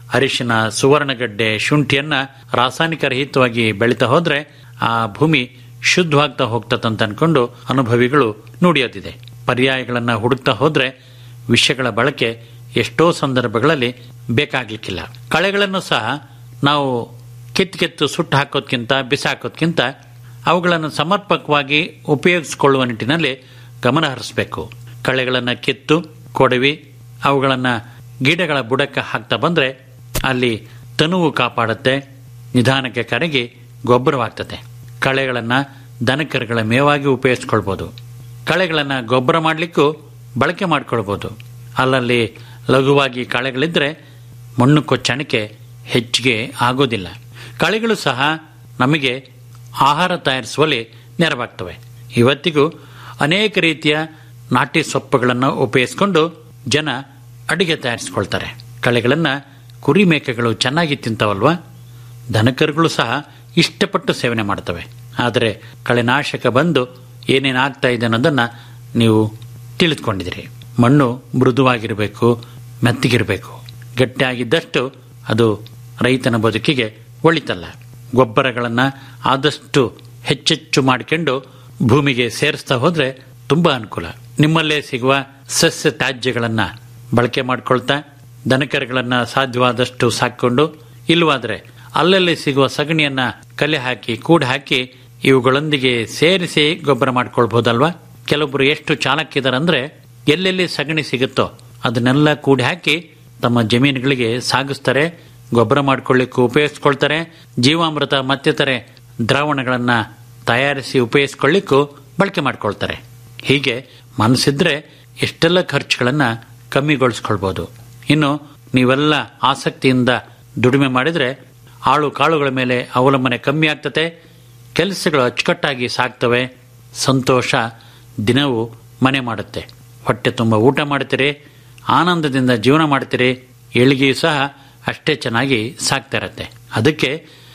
ಅರಿಶಿನ ಸುವರ್ಣಗಡ್ಡೆ ಶುಂಠಿಯನ್ನ ರಾಸಾಯನಿಕ ರಹಿತವಾಗಿ ಬೆಳೀತಾ ಹೋದ್ರೆ ಆ ಭೂಮಿ ಶುದ್ಧವಾಗ್ತಾ ಹೋಗ್ತದಂತ ಅನ್ಕೊಂಡು ಅನುಭವಿಗಳು ನುಡಿಯೋದಿದೆ ಪರ್ಯಾಯಗಳನ್ನ ಹುಡುಕ್ತಾ ಹೋದ್ರೆ ವಿಷಯಗಳ ಬಳಕೆ ಎಷ್ಟೋ ಸಂದರ್ಭಗಳಲ್ಲಿ ಬೇಕಾಗ್ಲಿಕ್ಕಿಲ್ಲ ಕಳೆಗಳನ್ನು ಸಹ ನಾವು ಕಿತ್ತು ಕಿತ್ತು ಸುಟ್ಟು ಹಾಕೋದ್ಕಿಂತ ಬಿಸಾಕೋದ್ಕಿಂತ ಅವುಗಳನ್ನು ಸಮರ್ಪಕವಾಗಿ ಉಪಯೋಗಿಸಿಕೊಳ್ಳುವ ನಿಟ್ಟಿನಲ್ಲಿ ಗಮನ ಹರಿಸಬೇಕು ಕಳೆಗಳನ್ನು ಕಿತ್ತು ಕೊಡವಿ ಅವುಗಳನ್ನು ಗಿಡಗಳ ಬುಡಕ್ಕೆ ಹಾಕ್ತಾ ಬಂದ್ರೆ ಅಲ್ಲಿ ತನುವು ಕಾಪಾಡುತ್ತೆ ನಿಧಾನಕ್ಕೆ ಕರಗಿ ಗೊಬ್ಬರವಾಗ್ತದೆ ಕಳೆಗಳನ್ನು ದನಕರುಗಳ ಮೇವಾಗಿ ಉಪಯೋಗಿಸ್ಕೊಳ್ಬೋದು ಕಳೆಗಳನ್ನು ಗೊಬ್ಬರ ಮಾಡಲಿಕ್ಕೂ ಬಳಕೆ ಮಾಡ್ಕೊಳ್ಬೋದು ಅಲ್ಲಲ್ಲಿ ಲಘುವಾಗಿ ಕಳೆಗಳಿದ್ರೆ ಮಣ್ಣು ಕೊಚ್ಚಣಿಕೆ ಹೆಚ್ಚಿಗೆ ಆಗೋದಿಲ್ಲ ಕಳೆಗಳು ಸಹ ನಮಗೆ ಆಹಾರ ತಯಾರಿಸುವಲ್ಲಿ ನೆರವಾಗ್ತವೆ ಇವತ್ತಿಗೂ ಅನೇಕ ರೀತಿಯ ನಾಟಿ ಸೊಪ್ಪುಗಳನ್ನು ಉಪಯೋಗಿಸಿಕೊಂಡು ಜನ ಅಡಿಗೆ ತಯಾರಿಸ್ಕೊಳ್ತಾರೆ ಕಳೆಗಳನ್ನು ಕುರಿ ಮೇಕೆಗಳು ಚೆನ್ನಾಗಿ ತಿಂತವಲ್ವಾ ದನಕರುಗಳು ಸಹ ಇಷ್ಟಪಟ್ಟು ಸೇವನೆ ಮಾಡ್ತವೆ ಆದರೆ ಕಳೆನಾಶಕ ಬಂದು ಏನೇನಾಗ್ತಾ ಇದೆ ಅನ್ನೋದನ್ನ ನೀವು ತಿಳಿದುಕೊಂಡಿದ್ದೀರಿ ಮಣ್ಣು ಮೃದುವಾಗಿರಬೇಕು ಮೆತ್ತಗಿರಬೇಕು ಗಟ್ಟಿಯಾಗಿದ್ದಷ್ಟು ಅದು ರೈತನ ಬದುಕಿಗೆ ಒಳಿತಲ್ಲ ಗೊಬ್ಬರಗಳನ್ನು ಆದಷ್ಟು ಹೆಚ್ಚೆಚ್ಚು ಮಾಡಿಕೊಂಡು ಭೂಮಿಗೆ ಸೇರಿಸ್ತಾ ಹೋದ್ರೆ ತುಂಬಾ ಅನುಕೂಲ ನಿಮ್ಮಲ್ಲೇ ಸಿಗುವ ಸಸ್ಯ ತ್ಯಾಜ್ಯಗಳನ್ನ ಬಳಕೆ ಮಾಡ್ಕೊಳ್ತಾ ದನಕರುಗಳನ್ನ ಸಾಧ್ಯವಾದಷ್ಟು ಸಾಕೊಂಡು ಇಲ್ಲವಾದ್ರೆ ಅಲ್ಲಲ್ಲಿ ಸಿಗುವ ಸಗಣಿಯನ್ನ ಕಲೆ ಹಾಕಿ ಕೂಡ ಹಾಕಿ ಇವುಗಳೊಂದಿಗೆ ಸೇರಿಸಿ ಗೊಬ್ಬರ ಮಾಡ್ಕೊಳ್ಬಹುದಲ್ವಾ ಕೆಲವೊಬ್ರು ಎಷ್ಟು ಚಾಲಕಿದಾರಂದ್ರೆ ಎಲ್ಲೆಲ್ಲಿ ಸಗಣಿ ಸಿಗುತ್ತೋ ಅದನ್ನೆಲ್ಲ ಕೂಡಿ ಹಾಕಿ ತಮ್ಮ ಜಮೀನುಗಳಿಗೆ ಸಾಗಿಸ್ತಾರೆ ಗೊಬ್ಬರ ಮಾಡ್ಕೊಳ್ಳಿಕ್ಕೂ ಉಪಯೋಗಿಸ್ಕೊಳ್ತಾರೆ ಜೀವಾಮೃತ ಮತ್ತಿತರೆ ದ್ರಾವಣಗಳನ್ನ ತಯಾರಿಸಿ ಉಪಯೋಗಿಸ್ಕೊಳ್ಳಿಕ್ಕೂ ಬಳಕೆ ಮಾಡ್ಕೊಳ್ತಾರೆ ಹೀಗೆ ಮನಸ್ಸಿದ್ರೆ ಎಷ್ಟೆಲ್ಲ ಖರ್ಚುಗಳನ್ನ ಕಮ್ಮಿಗೊಳಿಸ್ಕೊಳ್ಬಹುದು ಇನ್ನು ನೀವೆಲ್ಲ ಆಸಕ್ತಿಯಿಂದ ದುಡಿಮೆ ಮಾಡಿದ್ರೆ ಆಳು ಕಾಳುಗಳ ಮೇಲೆ ಅವಲಂಬನೆ ಕಮ್ಮಿ ಆಗ್ತತೆ ಕೆಲಸಗಳು ಅಚ್ಚುಕಟ್ಟಾಗಿ ಸಾಗ್ತವೆ ಸಂತೋಷ ದಿನವೂ ಮನೆ ಮಾಡುತ್ತೆ ಹೊಟ್ಟೆ ತುಂಬ ಊಟ ಮಾಡ್ತೀರಿ ಆನಂದದಿಂದ ಜೀವನ ಮಾಡ್ತೀರಿ ಏಳಿಗೆಯೂ ಸಹ ಅಷ್ಟೇ ಚೆನ್ನಾಗಿ ಸಾಗ್ತಾ ಇರತ್ತೆ ಅದಕ್ಕೆ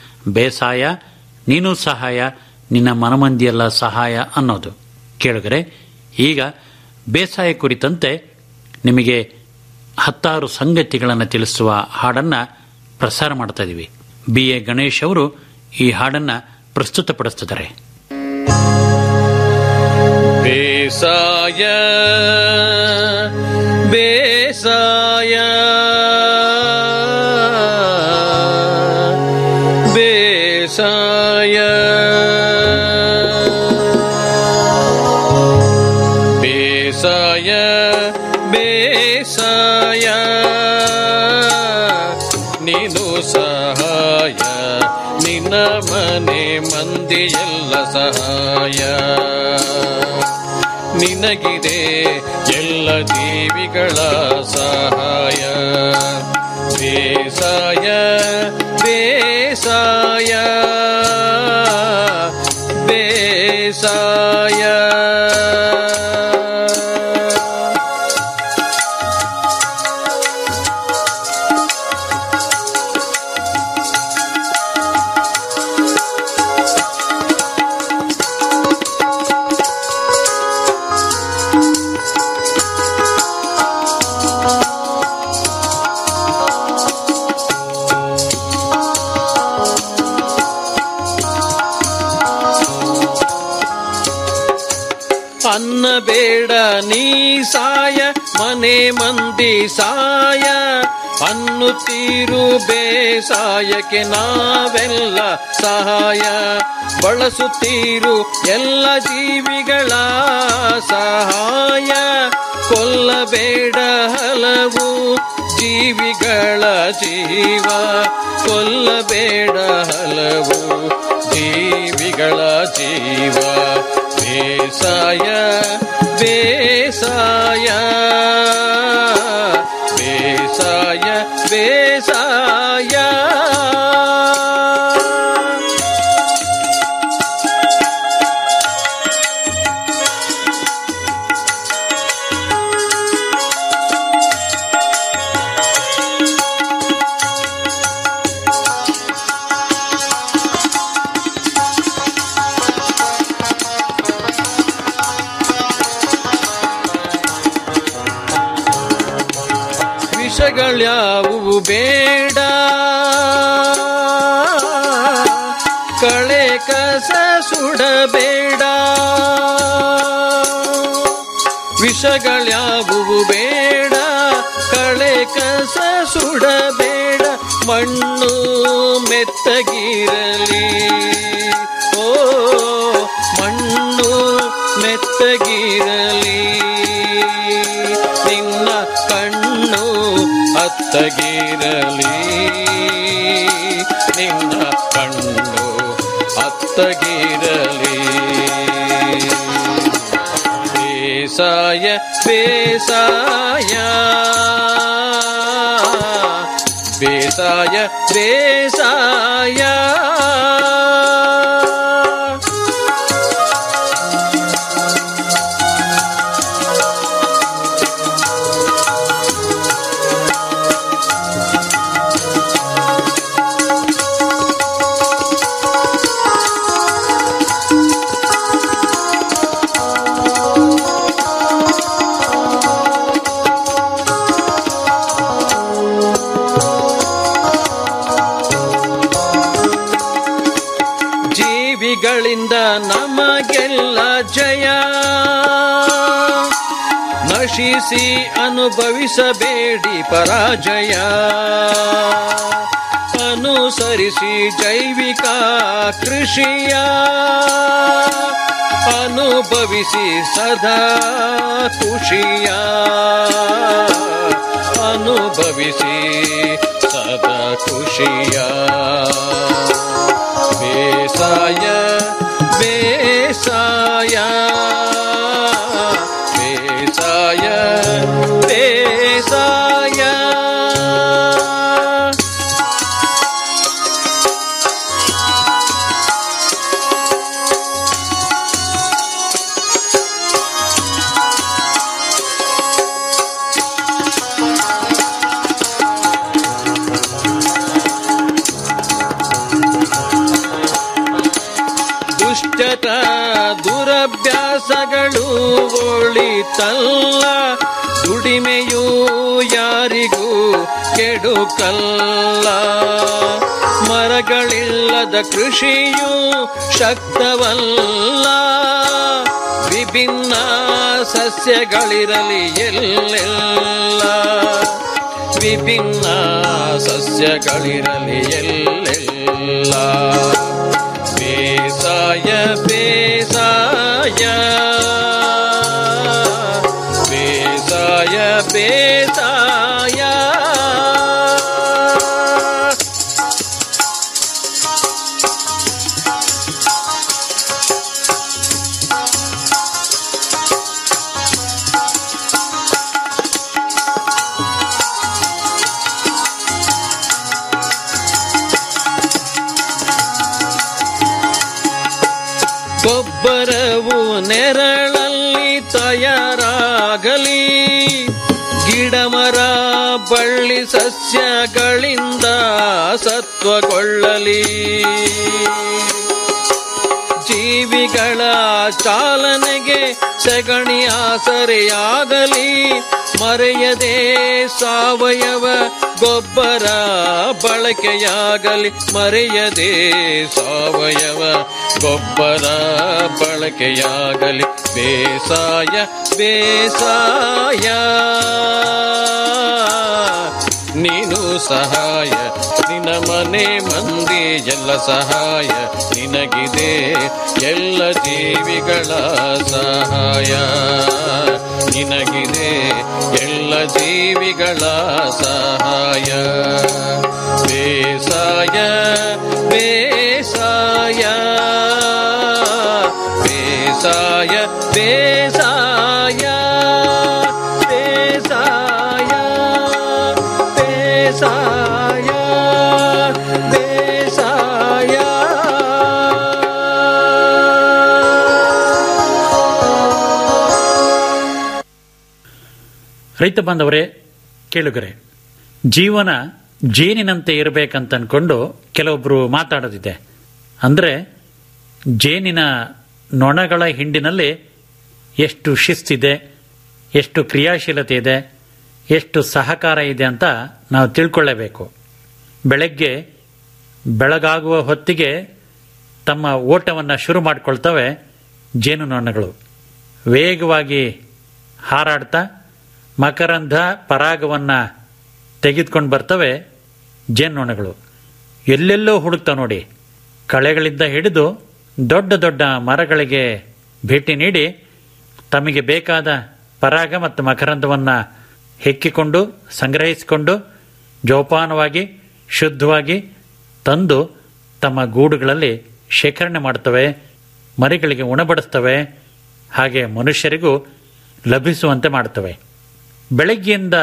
ಬೇಸಾಯ ನೀನು ಸಹಾಯ ನಿನ್ನ ಮನಮಂದಿಯೆಲ್ಲ ಸಹಾಯ ಅನ್ನೋದು ಕೇಳಿದರೆ ಈಗ ಬೇಸಾಯ ಕುರಿತಂತೆ ನಿಮಗೆ ಹತ್ತಾರು ಸಂಗತಿಗಳನ್ನು ತಿಳಿಸುವ ಹಾಡನ್ನ ಪ್ರಸಾರ ಮಾಡ್ತಾ ಇದೀವಿ ಬಿ ಎ ಗಣೇಶ್ ಅವರು ಈ ಹಾಡನ್ನ ಪ್ರಸ್ತುತಪಡಿಸ್ತಿದ್ದಾರೆ ಬೇಸಾಯ ಬೇಸಾಯ ಬೇಸಾಯ ಬೇಸಾಯ ಬೇಸಾಯ ನೀನು ಸಹಾಯ ನಿನ್ನ ಮನೆ ಮಂದಿಯೆಲ್ಲ ಸಹಾಯ ನಿನಗಿದೆ ಎಲ್ಲ ಜೀವಿಗಳ ಸಹಾಯ ಬೇಸಾಯ ಬೇಸಾಯ ಬೇಸಾಯ ಅನ್ನ ಬೇಡ ನೀ ಸಾಯ ಮನೆ ಮಂದಿ ಸಾಯ ಅನ್ನುತ್ತೀರು ಬೇಸಾಯಕ್ಕೆ ನಾವೆಲ್ಲ ಸಹಾಯ ಬಳಸುತ್ತೀರು ಎಲ್ಲ ಜೀವಿಗಳ ಸಹಾಯ ಕೊಲ್ಲಬೇಡ ಹಲವು ಜೀವಿಗಳ ಜೀವ ಕೊಲ್ಲಬೇಡ ಹಲವು ಜೀವಿಗಳ ಜೀವ ಬೇಸಾಯ ಬೇಸಾಯ ಬೇಸಾಯ ಬೇಸಾಯ ವಿಷಗಳ್ಯಾವುವು ಬೇಡ ಕಳೆ ಕಸ ಸುಡಬೇಡ ವಿಷಗಳ್ಯಾವುವು ಬೇಡ ಕಳೆ ಕಸ ಸುಡಬೇಡ ಮಣ್ಣು ಮೆತ್ತಗಿರಲಿ ಓ ಮಣ್ಣು ಮೆತ್ತಗಿರಲಿ ನಿನ್ನ ಕಣ್ಣು ಹತ್ತಗಿರಲಿ ನಿನ್ನ ಕಣ್ಣು ಹತ್ತಗಿರಲಿ ಬೇಸಾಯ ಬೇಸಾಯ ಬೇಸಾಯ ಬೇಸಾಯ ಜೀವಿಗಳಿಂದ ನಮಗೆಲ್ಲ ಜಯ ನಶಿಸಿ ಅನುಭವಿಸಬೇಡಿ ಪರಾಜಯ ಅನುಸರಿಸಿ ಜೈವಿಕ ಕೃಷಿಯ ಅನುಭವಿಸಿ ಸದಾ ಖುಷಿಯ ಅನುಭವಿಸಿ ಸದಾ ಖುಷಿಯ ಬೇಸಾಯ ಬೇಸಾಯ ಬೇಸಾಯ ಬೇಸಾಯ ದುಷ್ಟತ ದುರಭ್ಯಾಸಗಳು ಒಳಿತಲ್ಲ ದುಡಿಮೆಯು ಯಾರಿಗೂ ಕೆಡುಕಲ್ಲ ಮರಗಳಿಲ್ಲದ ಕೃಷಿಯು ಶಕ್ತವಲ್ಲ ವಿಭಿನ್ನ ಸಸ್ಯಗಳಿರಲಿ ಎಲ್ಲೆಲ್ಲ ವಿಭಿನ್ನ ಸಸ್ಯಗಳಿರಲಿ ಎಲ್ಲೆಲ್ಲ ಬೇಸಾಯ ಬೇಸಾಯ ಬೇಸಾಯ ಬೇಸಾಯ ಗೊಬ್ಬರವು ನೆರಳಲ್ಲಿ ತಯಾರಾಗಲಿ ಗಿಡಮರ ಬಳ್ಳಿ ಸಸ್ಯಗಳಿಂದ ಸತ್ವಗೊಳ್ಳಲಿ ಜೀವಿಗಳ ಚಾಲನೆಗೆ ಸಗಣಿ ಆಸರೆಯಾಗಲಿ ಮರೆಯದೆ ಸಾವಯವ ಗೊಬ್ಬರ ಬಳಕೆಯಾಗಲಿ ಮರೆಯದೆ ಸಾವಯವ ಗೊಬ್ಬರ ಬಳಕೆಯಾಗಲಿ ಬೇಸಾಯ ಬೇಸಾಯ ನೀನು ಸಹಾಯ ನಿನ್ನ ಮನೆ ಮಂದಿ ಎಲ್ಲ ಸಹಾಯ ನಿನಗಿದೆ ಎಲ್ಲ ಜೀವಿಗಳ ಸಹಾಯ ನಿನಗಿದೆ ಎಲ್ಲ ಜೀವಿಗಳ ಸಹಾಯ ಬೇಸಾಯ ಬೇಸಾಯ ಬೇಸಾಯ ಬೇಸಾಯ ಬೇಸಾಯ ಬೇಸಾಯ ಬೇಸಾಯ ರೈತ ಬಾಂಧವರೇ ಕೇಳುಗರೆ ಜೀವನ ಜೇನಿನಂತೆ ಇರಬೇಕಂತ ಅನ್ಕೊಂಡು ಕೆಲವೊಬ್ರು ಮಾತಾಡೋದಿದೆ ಅಂದ್ರೆ ಜೇನಿನ ನೊಣಗಳ ಹಿಂಡಿನಲ್ಲಿ ಎಷ್ಟು ಶಿಸ್ತಿದೆ ಎಷ್ಟು ಕ್ರಿಯಾಶೀಲತೆ ಇದೆ ಎಷ್ಟು ಸಹಕಾರ ಇದೆ ಅಂತ ನಾವು ತಿಳ್ಕೊಳ್ಳೇಬೇಕು ಬೆಳಗ್ಗೆ ಬೆಳಗಾಗುವ ಹೊತ್ತಿಗೆ ತಮ್ಮ ಓಟವನ್ನು ಶುರು ಮಾಡಿಕೊಳ್ತವೆ ಜೇನುನೊಣಗಳು ವೇಗವಾಗಿ ಹಾರಾಡ್ತಾ ಮಕರಂಧ ಪರಾಗವನ್ನು ತೆಗೆದುಕೊಂಡು ಬರ್ತವೆ ಜೇನುನೊಣಗಳು ಎಲ್ಲೆಲ್ಲೋ ಹುಡುಕ್ತಾವೆ ನೋಡಿ ಕಳೆಗಳಿಂದ ಹಿಡಿದು ದೊಡ್ಡ ದೊಡ್ಡ ಮರಗಳಿಗೆ ಭೇಟಿ ನೀಡಿ ತಮಗೆ ಬೇಕಾದ ಪರಾಗ ಮತ್ತು ಮಕರಂದವನ್ನು ಹೆಕ್ಕಿಕೊಂಡು ಸಂಗ್ರಹಿಸಿಕೊಂಡು ಜೋಪಾನವಾಗಿ ಶುದ್ಧವಾಗಿ ತಂದು ತಮ್ಮ ಗೂಡುಗಳಲ್ಲಿ ಶೇಖರಣೆ ಮಾಡ್ತವೆ ಮರಿಗಳಿಗೆ ಉಣಬಡಿಸ್ತವೆ ಹಾಗೆ ಮನುಷ್ಯರಿಗೂ ಲಭಿಸುವಂತೆ ಮಾಡ್ತವೆ ಬೆಳಗ್ಗೆಯಿಂದ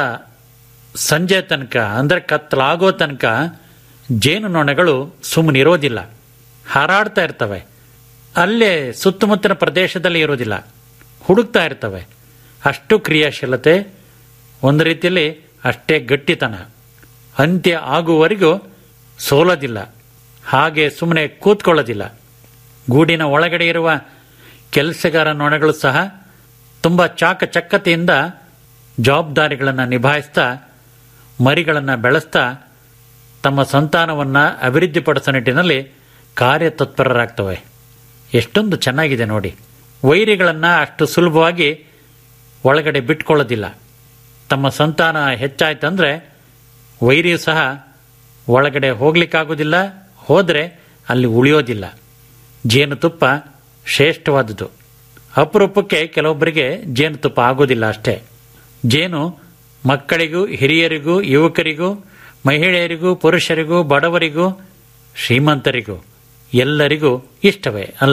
ಸಂಜೆ ತನಕ ಅಂದರೆ ಕತ್ತಲಾಗೋ ತನಕ ಜೇನುನೊಣಗಳು ಸುಮ್ಮನಿರೋದಿಲ್ಲ ಹಾರಾಡ್ತಾ ಇರ್ತವೆ ಅಲ್ಲೇ ಸುತ್ತಮುತ್ತಲಿನ ಪ್ರದೇಶದಲ್ಲಿ ಇರೋದಿಲ್ಲ ಹುಡುಕ್ತಾ ಇರ್ತವೆ ಅಷ್ಟು ಕ್ರಿಯಾಶೀಲತೆ ಒಂದು ರೀತಿಯಲ್ಲಿ ಅಷ್ಟೇ ಗಟ್ಟಿತನ ಅಂತ್ಯ ಆಗುವವರೆಗೂ ಸೋಲೋದಿಲ್ಲ ಹಾಗೆ ಸುಮ್ಮನೆ ಕೂತ್ಕೊಳ್ಳೋದಿಲ್ಲ ಗೂಡಿನ ಒಳಗಡೆ ಇರುವ ಕೆಲಸಗಾರ ನೊಣಗಳು ಸಹ ತುಂಬ ಚಾಕಚಕ್ಯತೆಯಿಂದ ಜವಾಬ್ದಾರಿಗಳನ್ನು ನಿಭಾಯಿಸ್ತಾ ಮರಿಗಳನ್ನು ಬೆಳೆಸ್ತಾ ತಮ್ಮ ಸಂತಾನವನ್ನು ಅಭಿವೃದ್ಧಿಪಡಿಸೋ ನಿಟ್ಟಿನಲ್ಲಿ ಕಾರ್ಯತತ್ಪರರಾಗ್ತವೆ ಎಷ್ಟೊಂದು ಚೆನ್ನಾಗಿದೆ ನೋಡಿ ವೈರಿಗಳನ್ನು ಅಷ್ಟು ಸುಲಭವಾಗಿ ಒಳಗಡೆ ಬಿಟ್ಕೊಳ್ಳೋದಿಲ್ಲ ತಮ್ಮ ಸಂತಾನ ಹೆಚ್ಚಾಯ್ತಂದ್ರೆ ವೈರಿಯು ಸಹ ಒಳಗಡೆ ಹೋಗ್ಲಿಕ್ಕಾಗೋದಿಲ್ಲ ಹೋದರೆ ಅಲ್ಲಿ ಉಳಿಯೋದಿಲ್ಲ ಜೇನುತುಪ್ಪ ಶ್ರೇಷ್ಠವಾದುದು ಅಪರೂಪಕ್ಕೆ ಕೆಲವೊಬ್ಬರಿಗೆ ಜೇನುತುಪ್ಪ ಆಗೋದಿಲ್ಲ ಅಷ್ಟೇ ಜೇನು ಮಕ್ಕಳಿಗೂ ಹಿರಿಯರಿಗೂ ಯುವಕರಿಗೂ ಮಹಿಳೆಯರಿಗೂ ಪುರುಷರಿಗೂ ಬಡವರಿಗೂ ಶ್ರೀಮಂತರಿಗೂ ಎಲ್ಲರಿಗೂ ಇಷ್ಟವೇ ಅಲ್ಲ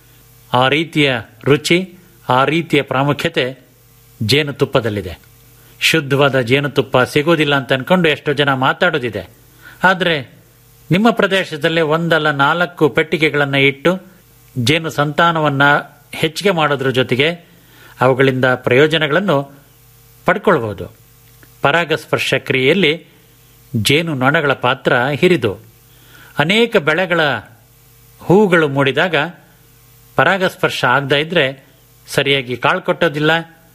ಆ ರೀತಿಯ ರುಚಿ ಆ ರೀತಿಯ ಪ್ರಾಮುಖ್ಯತೆ ಜೇನುತುಪ್ಪದಲ್ಲಿದೆ ಶುದ್ಧವಾದ ಜೇನುತುಪ್ಪ ಸಿಗೋದಿಲ್ಲ ಅಂತ ಅನ್ಕೊಂಡು ಎಷ್ಟೋ ಜನ ಮಾತಾಡೋದಿದೆ ಆದರೆ ನಿಮ್ಮ ಪ್ರದೇಶದಲ್ಲಿ ಒಂದಲ್ಲ ನಾಲ್ಕು ಪೆಟ್ಟಿಗೆಗಳನ್ನು ಇಟ್ಟು ಜೇನು ಸಂತಾನವನ್ನು ಹೆಚ್ಚಿಗೆ ಮಾಡೋದ್ರ ಜೊತೆಗೆ ಅವುಗಳಿಂದ ಪ್ರಯೋಜನಗಳನ್ನು ಪಡ್ಕೊಳ್ಬಹುದು ಪರಾಗಸ್ಪರ್ಶ ಕ್ರಿಯೆಯಲ್ಲಿ ಜೇನು ನೊಣಗಳ ಪಾತ್ರ ಹಿರಿದು ಅನೇಕ ಬೆಳೆಗಳ ಹೂಗಳು ಮೂಡಿದಾಗ ಪರಾಗಸ್ಪರ್ಶ ಆಗದೇ ಇದ್ರೆ ಸರಿಯಾಗಿ ಕಾಳು ಕೊಟ್ಟೋದಿಲ್ಲ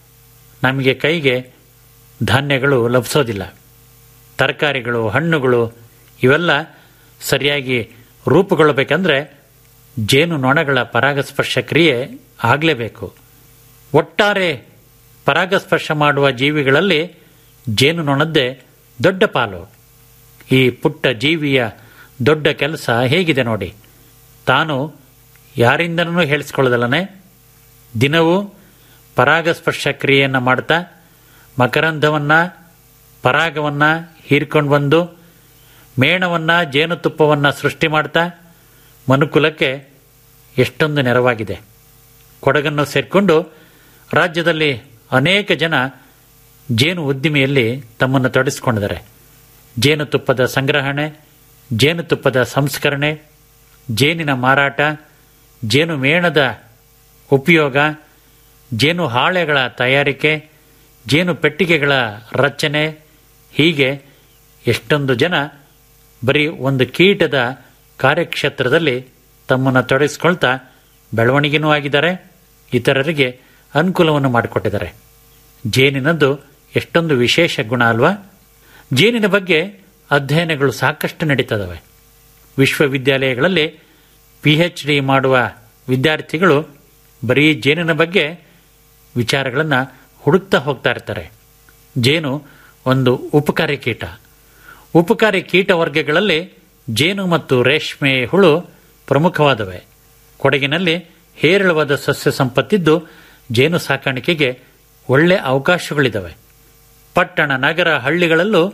ನಮಗೆ ಕೈಗೆ ಧಾನ್ಯಗಳು ಲಭಿಸೋದಿಲ್ಲ ತರಕಾರಿಗಳು ಹಣ್ಣುಗಳು ಇವೆಲ್ಲ ಸರಿಯಾಗಿ ರೂಪುಗೊಳ್ಳಬೇಕಂದ್ರೆ ಜೇನು ನೊಣಗಳ ಪರಾಗಸ್ಪರ್ಶ ಕ್ರಿಯೆ ಆಗಲೇಬೇಕು ಒಟ್ಟಾರೆ ಪರಾಗಸ್ಪರ್ಶ ಮಾಡುವ ಜೀವಿಗಳಲ್ಲಿ ಜೇನು ನೊಣದ್ದೇ ದೊಡ್ಡ ಪಾಲು ಈ ಪುಟ್ಟ ಜೀವಿಯ ದೊಡ್ಡ ಕೆಲಸ ಹೇಗಿದೆ ನೋಡಿ ತಾನು ಯಾರಿಂದನೂ ಹೇಳಿಸ್ಕೊಳ್ಳೋದಲ್ಲನೆ ದಿನವೂ ಪರಾಗಸ್ಪರ್ಶ ಕ್ರಿಯೆಯನ್ನು ಮಾಡ್ತಾ ಮಕರಂಧವನ್ನು ಪರಾಗವನ್ನು ಹೀರ್ಕೊಂಡು ಬಂದು ಮೇಣವನ್ನು ಜೇನುತುಪ್ಪವನ್ನು ಸೃಷ್ಟಿ ಮಾಡ್ತಾ ಮನುಕುಲಕ್ಕೆ ಎಷ್ಟೊಂದು ನೆರವಾಗಿದೆ ಕೊಡಗನ್ನು ಸೇರಿಕೊಂಡು ರಾಜ್ಯದಲ್ಲಿ ಅನೇಕ ಜನ ಜೇನು ಉದ್ದಿಮೆಯಲ್ಲಿ ತಮ್ಮನ್ನು ತೊಡಗಿಸಿಕೊಂಡಿದ್ದಾರೆ ಜೇನುತುಪ್ಪದ ಸಂಗ್ರಹಣೆ ಜೇನುತುಪ್ಪದ ಸಂಸ್ಕರಣೆ ಜೇನಿನ ಮಾರಾಟ ಜೇನು ಮೇಣದ ಉಪಯೋಗ ಜೇನು ಹಾಳೆಗಳ ತಯಾರಿಕೆ ಜೇನು ಪೆಟ್ಟಿಗೆಗಳ ರಚನೆ ಹೀಗೆ ಎಷ್ಟೊಂದು ಜನ ಬರೀ ಒಂದು ಕೀಟದ ಕಾರ್ಯಕ್ಷೇತ್ರದಲ್ಲಿ ತಮ್ಮನ್ನು ತೊಡಗಿಸ್ಕೊಳ್ತಾ ಬೆಳವಣಿಗೆನೂ ಆಗಿದ್ದಾರೆ ಇತರರಿಗೆ ಅನುಕೂಲವನ್ನು ಮಾಡಿಕೊಟ್ಟಿದ್ದಾರೆ ಜೇನಿನದ್ದು ಎಷ್ಟೊಂದು ವಿಶೇಷ ಗುಣ ಅಲ್ವಾ ಜೇನಿನ ಬಗ್ಗೆ ಅಧ್ಯಯನಗಳು ಸಾಕಷ್ಟು ನಡೀತದವೆ ವಿಶ್ವವಿದ್ಯಾಲಯಗಳಲ್ಲಿ ಪಿ ಎಚ್ ಡಿ ಮಾಡುವ ವಿದ್ಯಾರ್ಥಿಗಳು ಬರೀ ಜೇನಿನ ಬಗ್ಗೆ ವಿಚಾರಗಳನ್ನು ಹುಡುಕ್ತಾ ಹೋಗ್ತಾ ಇರ್ತಾರೆ ಜೇನು ಒಂದು ಉಪಕಾರಿ ಕೀಟ ಉಪಕಾರಿ ಕೀಟ ವರ್ಗಗಳಲ್ಲಿ ಜೇನು ಮತ್ತು ರೇಷ್ಮೆ ಹುಳು ಪ್ರಮುಖವಾದವೆ ಕೊಡಗಿನಲ್ಲಿ ಹೇರಳವಾದ ಸಸ್ಯ ಸಂಪತ್ತಿದ್ದು ಜೇನು ಸಾಕಾಣಿಕೆಗೆ ಒಳ್ಳೆ ಅವಕಾಶಗಳಿದ್ದಾವೆ ಪಟ್ಟಣ ನಗರ ಹಳ್ಳಿಗಳಲ್ಲೂ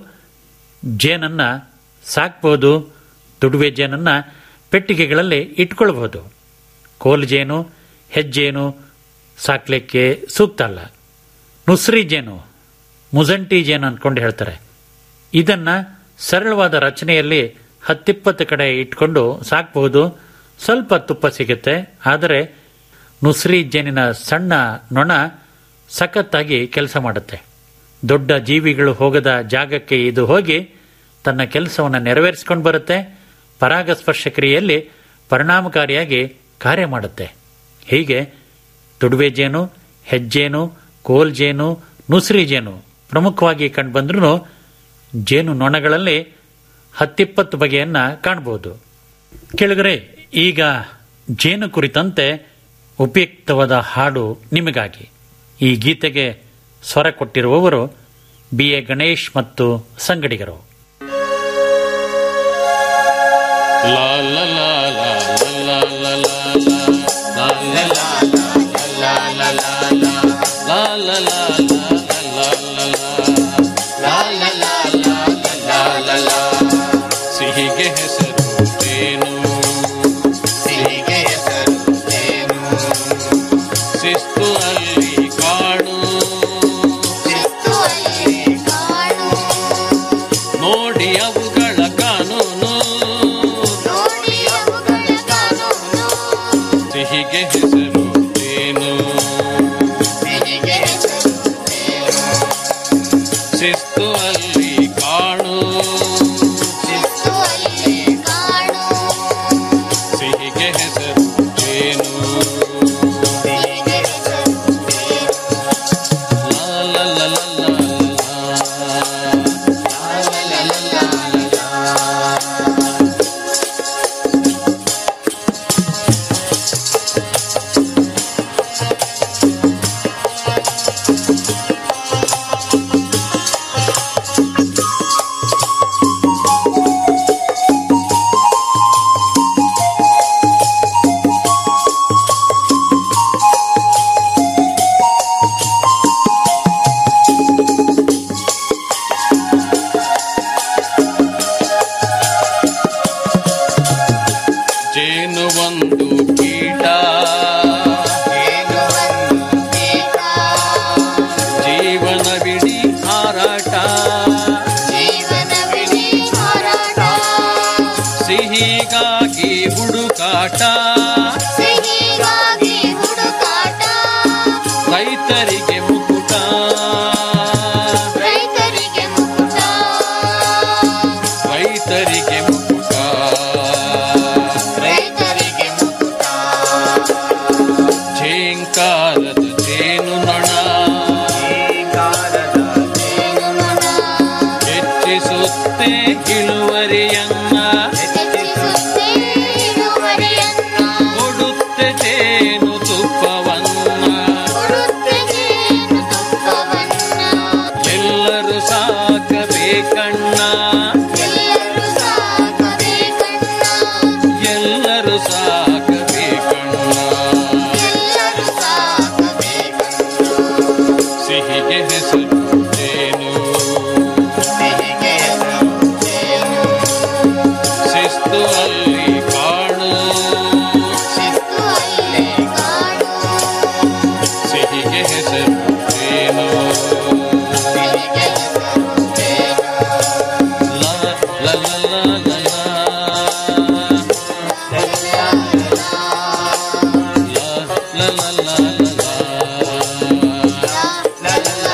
ಜೇನನ್ನ ಸಾಕ್ಬೋದು ದುಡುವೆ ಜೇನನ್ನ ಪೆಟ್ಟಿಗೆಗಳಲ್ಲಿ ಇಟ್ಕೊಳ್ಬಹುದು ಕೋಲು ಜೇನು ಹೆಜ್ಜೇನು ಸಾಕ್ಲಿಕ್ಕೆ ಸೂಕ್ತ ಅಲ್ಲ ನುಸ್ರಿ ಜೇನು ಮುಜಂಟಿ ಜೇನು ಅನ್ಕೊಂಡು ಹೇಳ್ತಾರೆ ಇದನ್ನ ಸರಳವಾದ ರಚನೆಯಲ್ಲಿ ಹತ್ತಿಪ್ಪತ್ತು ಕಡೆ ಇಟ್ಕೊಂಡು ಸಾಕ್ಬಹುದು ಸ್ವಲ್ಪ ತುಪ್ಪ ಸಿಗುತ್ತೆ ಆದರೆ ನುಸ್ರಿ ಜೇನಿನ ಸಣ್ಣ ನೊಣ ಸಖತ್ತಾಗಿ ಕೆಲಸ ಮಾಡುತ್ತೆ ದೊಡ್ಡ ಜೀವಿಗಳು ಹೋಗದ ಜಾಗಕ್ಕೆ ಇದು ಹೋಗಿ ತನ್ನ ಕೆಲಸವನ್ನು ನೆರವೇರಿಸಿಕೊಂಡು ಬರುತ್ತೆ ಪರಾಗಸ್ಪರ್ಶ ಕ್ರಿಯೆಯಲ್ಲಿ ಪರಿಣಾಮಕಾರಿಯಾಗಿ ಕಾರ್ಯ ಮಾಡುತ್ತೆ ಹೀಗೆ ತುಡುವೆ ಜೇನು ಹೆಜ್ಜೇನು ಕೋಲ್ ಜೇನು ನುಸ್ರಿ ಜೇನು ಪ್ರಮುಖವಾಗಿ ಕಂಡುಬಂದ್ರೂ ಜೇನು ನೊಣಗಳಲ್ಲಿ ಹತ್ತಿಪ್ಪತ್ತು ಬಗೆಯನ್ನ ಕಾಣಬಹುದು ಕೆಳಗರೆ ಈಗ ಜೇನು ಕುರಿತಂತೆ ಉಪಯುಕ್ತವಾದ ಹಾಡು ನಿಮಗಾಗಿ ಈ ಗೀತೆಗೆ ಸ್ವರ ಕೊಟ್ಟಿರುವವರು ಬಿ ಎ ಗಣೇಶ್ ಮತ್ತು ಸಂಗಡಿಗರು La la la la la la la la la la la la la la la la ಸಿಹಿಗೆ ಹೆಸರು ಏನು ಶಿಸ್ತು ಅಲ್ಲಿ ಕಾಣು ನೋಡಿ ಅವುಗಳ ಕಾನೂನು ಸಿಹಿಗೆ ಹೆಸರು ಏನು ಶಿಸ್ತು ಅಲ್ಲಿ ಕಾಣು ಸಿಹಿಗೆ ಹೆಸರು ಏನು ಲಾ ಲಾ ಲಾ ಲಾ ಲಾ ಲಾ. ಜೇನು ಒಂದು ಕೀಟ ಜೀವನವಿಡೀ ಹಾರಾಟ ಸಿಹಿಗಾಗಿ ಹುಡುಕಾಟ ರೈತರಿಗೆ ಮುಕುಟ ರೈತರಿಗೆ ಮುಕುಟ ಝೇಂಕಾರದ ಜೇನು ನೊಣ ಹೆಚ್ಚಿಸುತ್ತೆ ಇಳುವರಿಯನ್ನ ಕೊಡುತ್ತೆ ಜೇನು ತುಪ್ಪವನ್ನ ಎಲ್ಲರೂ ಸಾಕಬೇಕಣ್ಣ ಎಲ್ಲರೂ ಸಾಕಬೇಕಣ್ಣ ಸಿಹಿಗೆ ಹೆಸರು ಜೇನು ಶಿಸ್ತು ಅಲ್ಲಿ ಕಾಣು ಸಿಹಿಗೆ ಹೆಸರು ಜೇನು ಲಾ ಲಾ ಲಾ ಲಾ ಲಾ ಲಾ. ಲಾ ಲಾ ಲಾ ಲಾ ಲಾ.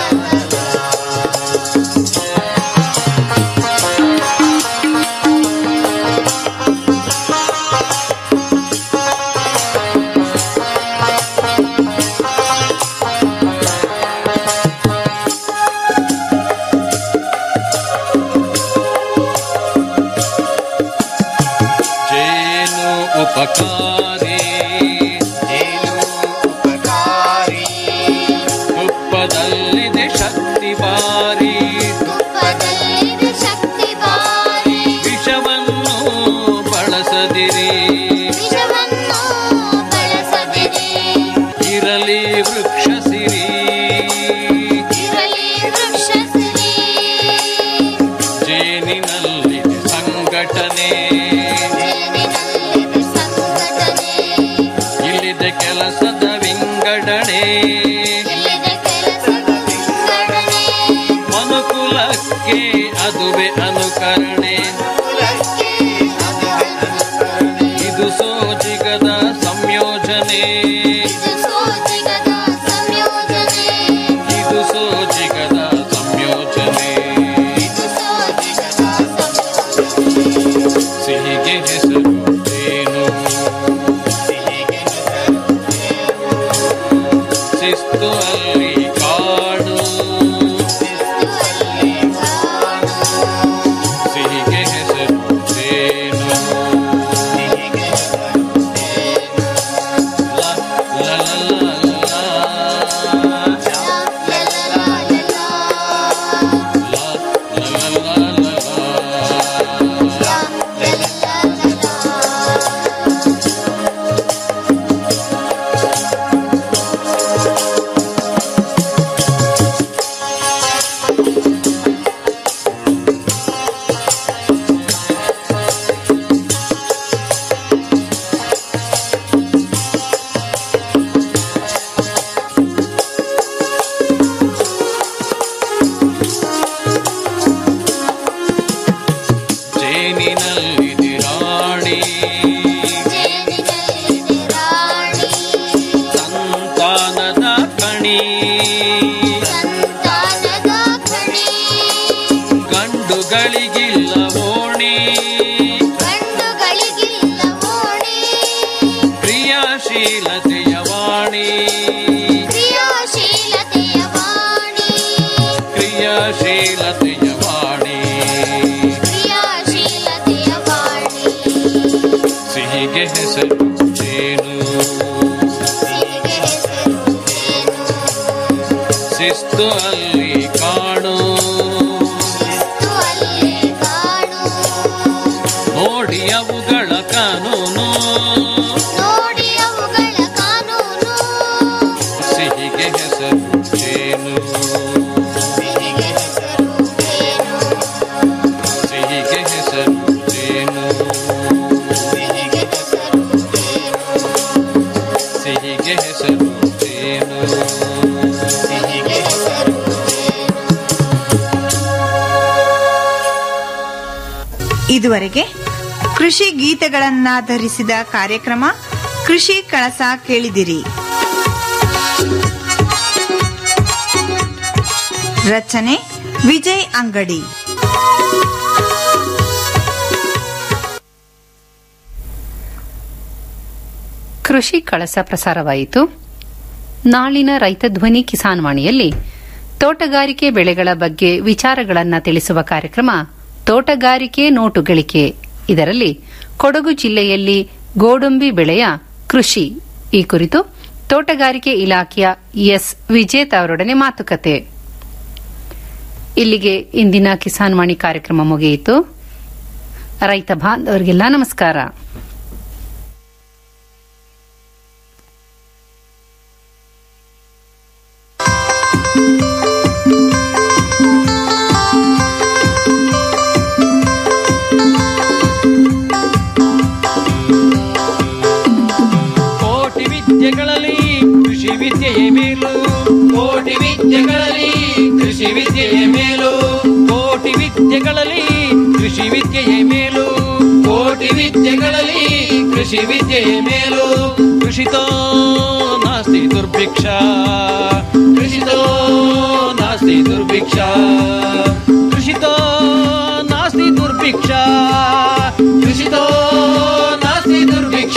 ಜೇನು ಉಪಕಾರಿ ತುಪ್ಪದಲ್ಲಿದೆ ಶಕ್ತಿ ಬಾರಿ ವಿಷವನ್ನು ಬಳಸದಿರಿ ಇರಲಿ ವೃಕ್ಷ ಸಿರಿ ಜೇನಿನಲ್ಲಿದೆ ಸಂಘಟನೆ ಇಲ್ಲಿದೆ ಕೆಲಸದ ವಿಂಗಡಣೆ ಮನುಕುಲಕ್ಕೆ ಅದುವೆ ಅನುಕರಣೆ ಇದು ಸೋಜಿಗದ ಸಂಯೋಜನೆ ಇದು ಸೋಜಿಗದ ಸಂಯೋಜನೆ ಸಿಹಿಗೆ ಹೆಸರು ಏನು ಶಿಸ್ತು ಅಲ್ಲಿ ಕಾಡು ಜೇನು ಲ ಲ ಲ ಲ ಜೇನಿನಲ್ಲಿ ರಾಣಿ ಸಂತಾನದ ಕಣಿ ಗಂಡುಗಳಿಗಿಲ್ಲ ಓಣಿ ಕ್ರಿಯಾಶೀಲತೆಯ ವಾಣಿ ಕ್ರಿಯಾಶೀಲತೆಯ ವಾಣಿ ಸಿಹಿಗೆ ಹೆಸರು ಜೇನು ಶಿಸ್ತು ಅಲ್ಲಿ ಕಾಣು ನೋಡಿ ಅವುಗಳ ಕಾನೂನು ನೋಡಿ ಅವುಗಳ ಕಾನೂನು ಸಿಹಿಗೆ ಹೆಸರು ಜೇನು ಸಿಹಿಗೆ ಹೆಸರು ಏನು ಸಿಹಿಗೆ ಹೆಸರು ಜೇನು ಸಿಹಿಗೆ ಹೆಸರು ಏನು ಸಿಹಿಗೆ ಹೆಸರು ಜೇನು ಸಿಹಿಗೆ ಹೆಸರು ಏನು ಇದುವರೆಗೆ ಕೃಷಿ ಗೀತೆಗಳನ್ನಾಧರಿಸಿದ ಕಾರ್ಯಕ್ರಮ ಕೃಷಿ ಕಳಸ ಕೇಳಿದಿರಿ ರಚನೆ ವಿಜಯ್ ಅಂಗಡಿ ಕೃಷಿ ಕಳಸ ಪ್ರಸಾರವಾಯಿತು ನಾಳಿನ ರೈತ ಧ್ವನಿ ಕಿಸಾನ್ ವಾಣಿಯಲ್ಲಿ ತೋಟಗಾರಿಕೆ ಬೆಳೆಗಳ ಬಗ್ಗೆ ವಿಚಾರಗಳನ್ನು ತಿಳಿಸುವ ಕಾರ್ಯಕ್ರಮ ತೋಟಗಾರಿಕೆ ನೋಟು ಗಳಿಕೆ ಇದರಲ್ಲಿ ಕೊಡಗು ಜಿಲ್ಲೆಯಲ್ಲಿ ಗೋಡಂಬಿ ಬೆಳೆಯ ಕೃಷಿ ಈ ಕುರಿತು ತೋಟಗಾರಿಕೆ ಇಲಾಖೆಯ ಎಸ್ ವಿಜೇತ ಅವರೊಡನೆ ಮಾತುಕತೆ ಇಲ್ಲಿಗೆ ಇಂದಿನ ಕಿಸಾನ್ ವಾಣಿ ಕಾರ್ಯಕ್ರಮ ಮುಗಿಯಿತು ರೈತ ಬಾಂಧವರಿಗೆಲ್ಲ ನಮಸ್ಕಾರ ಕೋಟಿ ವಿದ್ಯೆಗಳಲ್ಲಿ ಕೃಷಿ ವಿದ್ಯೆಯೇ ಮೇಲು ಕೋಟಿ ವಿದ್ಯೆಗಳಲ್ಲಿ ಕೃಷಿ ವಿದ್ಯೆಯೇ ಮೇಲು ಕೋಟಿ ವಿದ್ಯೆಗಳಲ್ಲಿ ಕೃಷಿ ವಿದ್ಯೆಯೇ ಮೇಲು ಕೋಟಿ ವಿದ್ಯೆಗಳಲ್ಲಿ ಕೃಷಿ ವಿದ್ಯೆಯೇ ಮೇಲು ಕೃಷಿತೋ ನಾಸ್ತಿ ದುರ್ಭಿಕ್ಷ ಕೃಷಿತೋ ನಾಸ್ತಿ ದುರ್ಭಿಕ್ಷ ಕೃಷಿತೋ ನಾಸ್ತಿ ದುರ್ಭಿಕ್ಷ ಕೃಷಿತೋ ನಾಸ್ತಿ ದುರ್ಭಿಕ್ಷ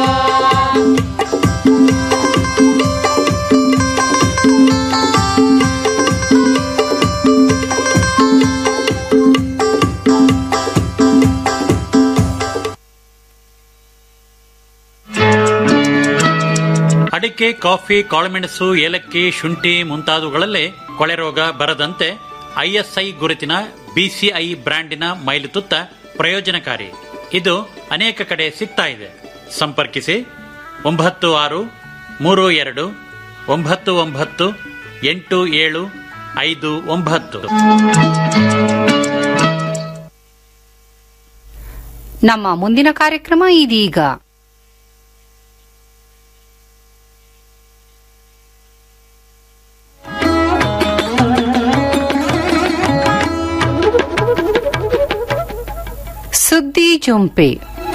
ಅಡಿಕೆ ಕಾಫಿ ಕಾಳುಮೆಣಸು ಏಲಕ್ಕಿ ಶುಂಠಿ ಮುಂತಾದವುಗಳಲ್ಲಿ ಕೊಳೆ ರೋಗ ಬರದಂತೆ ಐಎಸ್ಐ ಗುರುತಿನ ಬಿಸಿಐ ಬ್ರ್ಯಾಂಡಿನ ಮೈಲುತುತ್ತ ಪ್ರಯೋಜನಕಾರಿ ಇದು ಅನೇಕ ಕಡೆ ಸಿಗ್ತಾ ಇದೆ ಸಂಪರ್ಕಿಸಿ ಒಂಬತ್ತು ಆರು ಮೂರು ಎರಡು ಒಂಬತ್ತು ಒಂಬತ್ತು ಎಂಟು ಏಳು ಐದು ಒಂಬತ್ತು ನಮ್ಮ ಮುಂದಿನ ಕಾರ್ಯಕ್ರಮ ಇದೀಗ ಸುದ್ದಿ ಜೊಂಪೆ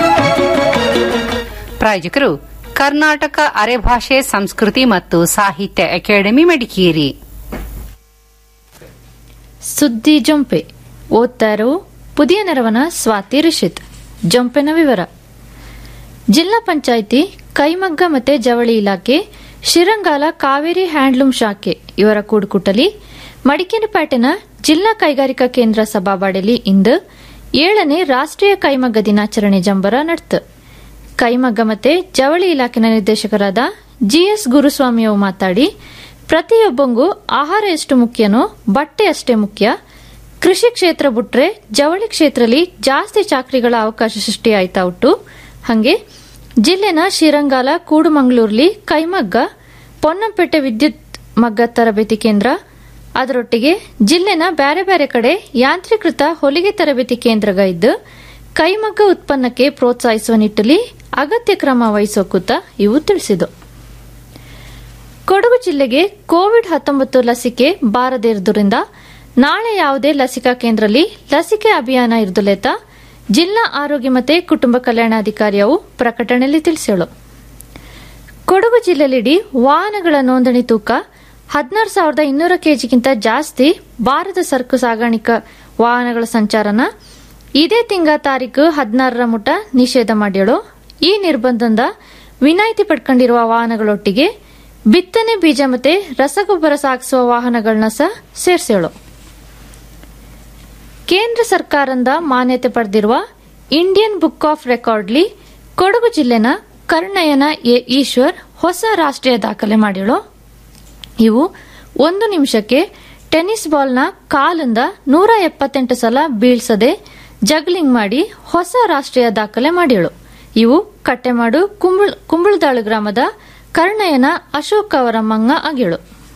ಪ್ರಾಯೋಜಕರು ಕರ್ನಾಟಕ ಅರೆಭಾಷೆ ಸಂಸ್ಕೃತಿ ಮತ್ತು ಸಾಹಿತ್ಯ ಅಕಾಡೆಮಿ ಮಡಿಕೇರಿ ಸುದ್ದಿ ಜೊಂಪೆ ಓದ್ತಾ ಇರೋ ಪುದಿಯ ನೆರವನ ಸ್ವಾತಿ ರಿಷಿತ್ ಜೊಂಪೆನ ವಿವರ ಜಿಲ್ಲಾ ಪಂಚಾಯಿತಿ ಕೈಮಗ್ಗ ಮತ್ತೆ ಜವಳಿ ಇಲಾಖೆ ಶಿರಂಗಾಲ ಕಾವೇರಿ ಹ್ಯಾಂಡ್ಲೂಮ್ ಶಾಖೆ ಇವರ ಕೂಡುಕುಟಲಿ ಮಡಿಕೇರಿಪೇಟೆನ ಜಿಲ್ಲಾ ಕೈಗಾರಿಕಾ ಕೇಂದ್ರ ಸಭಾವಾಡಿಯಲ್ಲಿ ಇಂದು ಏಳನೇ ರಾಷ್ಟ್ರೀಯ ಕೈಮಗ್ಗ ದಿನಾಚರಣೆ ಜಂಬರ ನಡೆತು ಕೈಮಗ್ಗ ಮತ್ತೆ ಜವಳಿ ಇಲಾಖೆನ ನಿರ್ದೇಶಕರಾದ ಜಿಎಸ್ ಗುರುಸ್ವಾಮಿಯವರು ಮಾತಾಡಿ ಪ್ರತಿಯೊಬ್ಬಂಗೂ ಆಹಾರ ಎಷ್ಟು ಮುಖ್ಯನೋ ಬಟ್ಟೆ ಅಷ್ಟೇ ಮುಖ್ಯ ಕೃಷಿ ಕ್ಷೇತ್ರ ಬಿಟ್ರೆ ಜವಳಿ ಕ್ಷೇತ್ರದಲ್ಲಿ ಜಾಸ್ತಿ ಚಾಕರಿಗಳ ಅವಕಾಶ ಸೃಷ್ಟಿಯಾಯ್ತಾ ಉಂಟು ಹಂಗೆ ಜಿಲ್ಲೆನ ಶ್ರೀರಂಗಾಲ ಕೂಡುಮಂಗಳೂರ್ಲಿ ಕೈಮಗ್ಗ ಪೊನ್ನಂಪೇಟೆ ವಿದ್ಯುತ್ ಮಗ್ಗ ತರಬೇತಿ ಕೇಂದ್ರ ಅದರೊಟ್ಟಿಗೆ ಜಿಲ್ಲೆನ ಬ್ಯಾರೆ ಬ್ಯಾರೆ ಕಡೆ ಯಾಂತ್ರೀಕೃತ ಹೊಲಿಗೆ ತರಬೇತಿ ಕೇಂದ್ರಗ ಇದ್ದು ಕೈಮಗ್ಗ ಉತ್ಪನ್ನಕ್ಕೆ ಪ್ರೋತ್ಸಾಹಿಸುವ ನಿಟ್ಟಲ್ಲಿ ಅಗತ್ಯ ಕ್ರಮ ವಹಿಸೋಕುತ್ತ ಇವು ತಿಳಿಸಿದು ಕೊಡಗು ಜಿಲ್ಲೆಗೆ ಕೋವಿಡ್ ಹತ್ತೊಂಬತ್ತು ಲಸಿಕೆ ಬಾರದೇ ಇರುವುದರಿಂದ ನಾಳೆ ಯಾವುದೇ ಲಸಿಕಾ ಕೇಂದ್ರದಲ್ಲಿ ಲಸಿಕೆ ಅಭಿಯಾನ ಇರುದಲೇತ ಜಿಲ್ಲಾ ಆರೋಗ್ಯ ಮತ್ತು ಕುಟುಂಬ ಕಲ್ಯಾಣಾಧಿಕಾರಿಯವು ಪ್ರಕಟಣೆಯಲ್ಲಿ ತಿಳಿಸೇಳು ಕೊಡಗು ಜಿಲ್ಲೆಯಲ್ಲಿಡೀ ವಾಹನಗಳ ನೋಂದಣಿ ತೂಕ ಹದಿನಾರು ಸಾವಿರದ ಇನ್ನೂರ ಕೆಜಿಗಿಂತ ಜಾಸ್ತಿ ಭಾರತ ಸರಕು ಸಾಗಾಣಿಕಾ ವಾಹನಗಳ ಸಂಚಾರನ ಇದೇ ತಿಂಗ ತಾರೀಕು ಹದಿನಾರರ ಮುಟ ನಿಷೇಧ ಮಾಡ್ಯಳು ಈ ನಿರ್ಬಂಧದಿಂದ ವಿನಾಯಿತಿ ಪಡ್ಕೊಂಡಿರುವ ವಾಹನಗಳೊಟ್ಟಿಗೆ ಬಿತ್ತನೆ ಬೀಜ ಮತ್ತೆ ರಸಗೊಬ್ಬರ ಸಾಗಿಸುವ ವಾಹನಗಳನ್ನ ಸಹ ಸೇರಿಸೇಳು ಕೇಂದ್ರ ಸರ್ಕಾರದಿಂದ ಮಾನ್ಯತೆ ಪಡೆದಿರುವ ಇಂಡಿಯನ್ ಬುಕ್ ಆಫ್ ರೆಕಾರ್ಡ್ಲಿ ಕೊಡಗು ಜಿಲ್ಲೆನ ಕರ್ಣಯನ ಎ ಈಶ್ವರ್ ಹೊಸ ರಾಷ್ಟ್ರೀಯ ದಾಖಲೆ ಮಾಡಿಳು ಇವು ಒಂದು ನಿಮಿಷಕ್ಕೆ ಟೆನ್ನಿಸ್ ಬಾಲ್ನ ಕಾಲಿಂದ ನೂರ ಎಪ್ಪತ್ತೆಂಟು ಸಲ ಬೀಳ್ಸದೆ ಜಗ್ಲಿಂಗ್ ಮಾಡಿ ಹೊಸ ರಾಷ್ಟ್ರೀಯ ದಾಖಲೆ ಮಾಡಿಳು ಇವು ಕಟ್ಟೆಮಾಡು ಕುಂಬಳ ಕುಂಬಳದಾಳು ಗ್ರಾಮದ ಕರ್ಣಯನ ಅಶೋಕ್ ಅವರ ಮಂಗ ಆಗಿಳು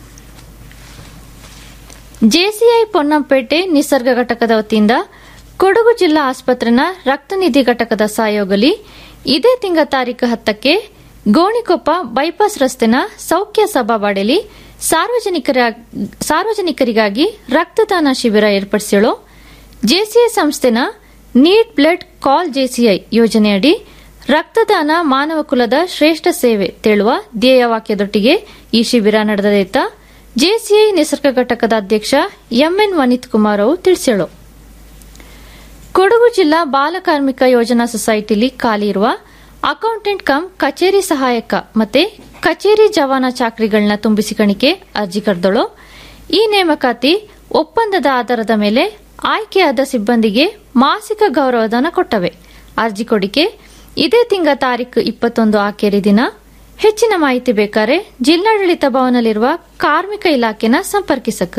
ಜೆಸಿಐ ಪೊನ್ನಂಪೇಟೆ ನಿಸರ್ಗ ಘಟಕದ ವತಿಯಿಂದ ಕೊಡಗು ಜಿಲ್ಲಾ ಆಸ್ಪತ್ರೆನ ರಕ್ತನಿಧಿ ಘಟಕದ ಸಹಯೋಗಲಿ ಇದೇ ತಿಂಗ ತಾರೀಕು ಹತ್ತಕ್ಕೆ ಗೋಣಿಕೊಪ್ಪ ಬೈಪಾಸ್ ರಸ್ತೆನ ಸೌಖ್ಯ ಸಭಾವಾಡೆಯಲ್ಲಿ ಸಾರ್ವಜನಿಕರ ಸಾರ್ವಜನಿಕರಿಗಾಗಿ ರಕ್ತದಾನ ಶಿಬಿರ ಏರ್ಪಡಿಸಿಳು ಜೆಸಿಐ ಸಂಸ್ಥೆನ ನೀಟ್ ಬ್ಲಡ್ ಕಾಲ್ ಜೆಸಿಐ ಯೋಜನೆಯಡಿ ರಕ್ತದಾನ ಮಾನವ ಕುಲದ ಶ್ರೇಷ್ಠ ಸೇವೆ ತೇಳುವ ಧ್ಯೇಯ ವಾಕ್ಯದೊಟ್ಟಿಗೆ ಈ ಶಿಬಿರ ನಡೆದೈತ ಜೆಸಿಐ ನಿಸರ್ಗ ಘಟಕದ ಅಧ್ಯಕ್ಷ ಎಂಎನ್ ವನಿತ್ ಕುಮಾರ್ ಅವರು ತಿಳಿಸೇಳು ಕೊಡಗು ಜಿಲ್ಲಾ ಬಾಲ ಕಾರ್ಮಿಕ ಯೋಜನಾ ಸೊಸೈಟಿಲಿ ಖಾಲಿ ಇರುವ ಅಕೌಂಟೆಂಟ್ ಕಮ್ ಕಚೇರಿ ಸಹಾಯಕ ಮತ್ತೆ ಕಚೇರಿ ಜವಾನ ಚಾಕರಿಗಳನ್ನ ತುಂಬಿಸಿಕಣಿಕೆ ಅರ್ಜಿ ಕರೆದಳು ಈ ನೇಮಕಾತಿ ಒಪ್ಪಂದದ ಆಧಾರದ ಮೇಲೆ ಆಯ್ಕೆಯಾದ ಸಿಬ್ಬಂದಿಗೆ ಮಾಸಿಕ ಗೌರವಧನ ಕೊಟ್ಟವೆ ಅರ್ಜಿ ಕೊಡಿಕೆ ಇದೇ ತಿಂಗ ತಾರೀಕು ಇಪ್ಪತ್ತೊಂದು ಆಖೇರಿ ದಿನ ಹೆಚ್ಚಿನ ಮಾಹಿತಿ ಬೇಕಾರೆ ಜಿಲ್ಲಾಡಳಿತ ಭವನದಲ್ಲಿರುವ ಕಾರ್ಮಿಕ ಇಲಾಖೆನ ಸಂಪರ್ಕಿಸಕು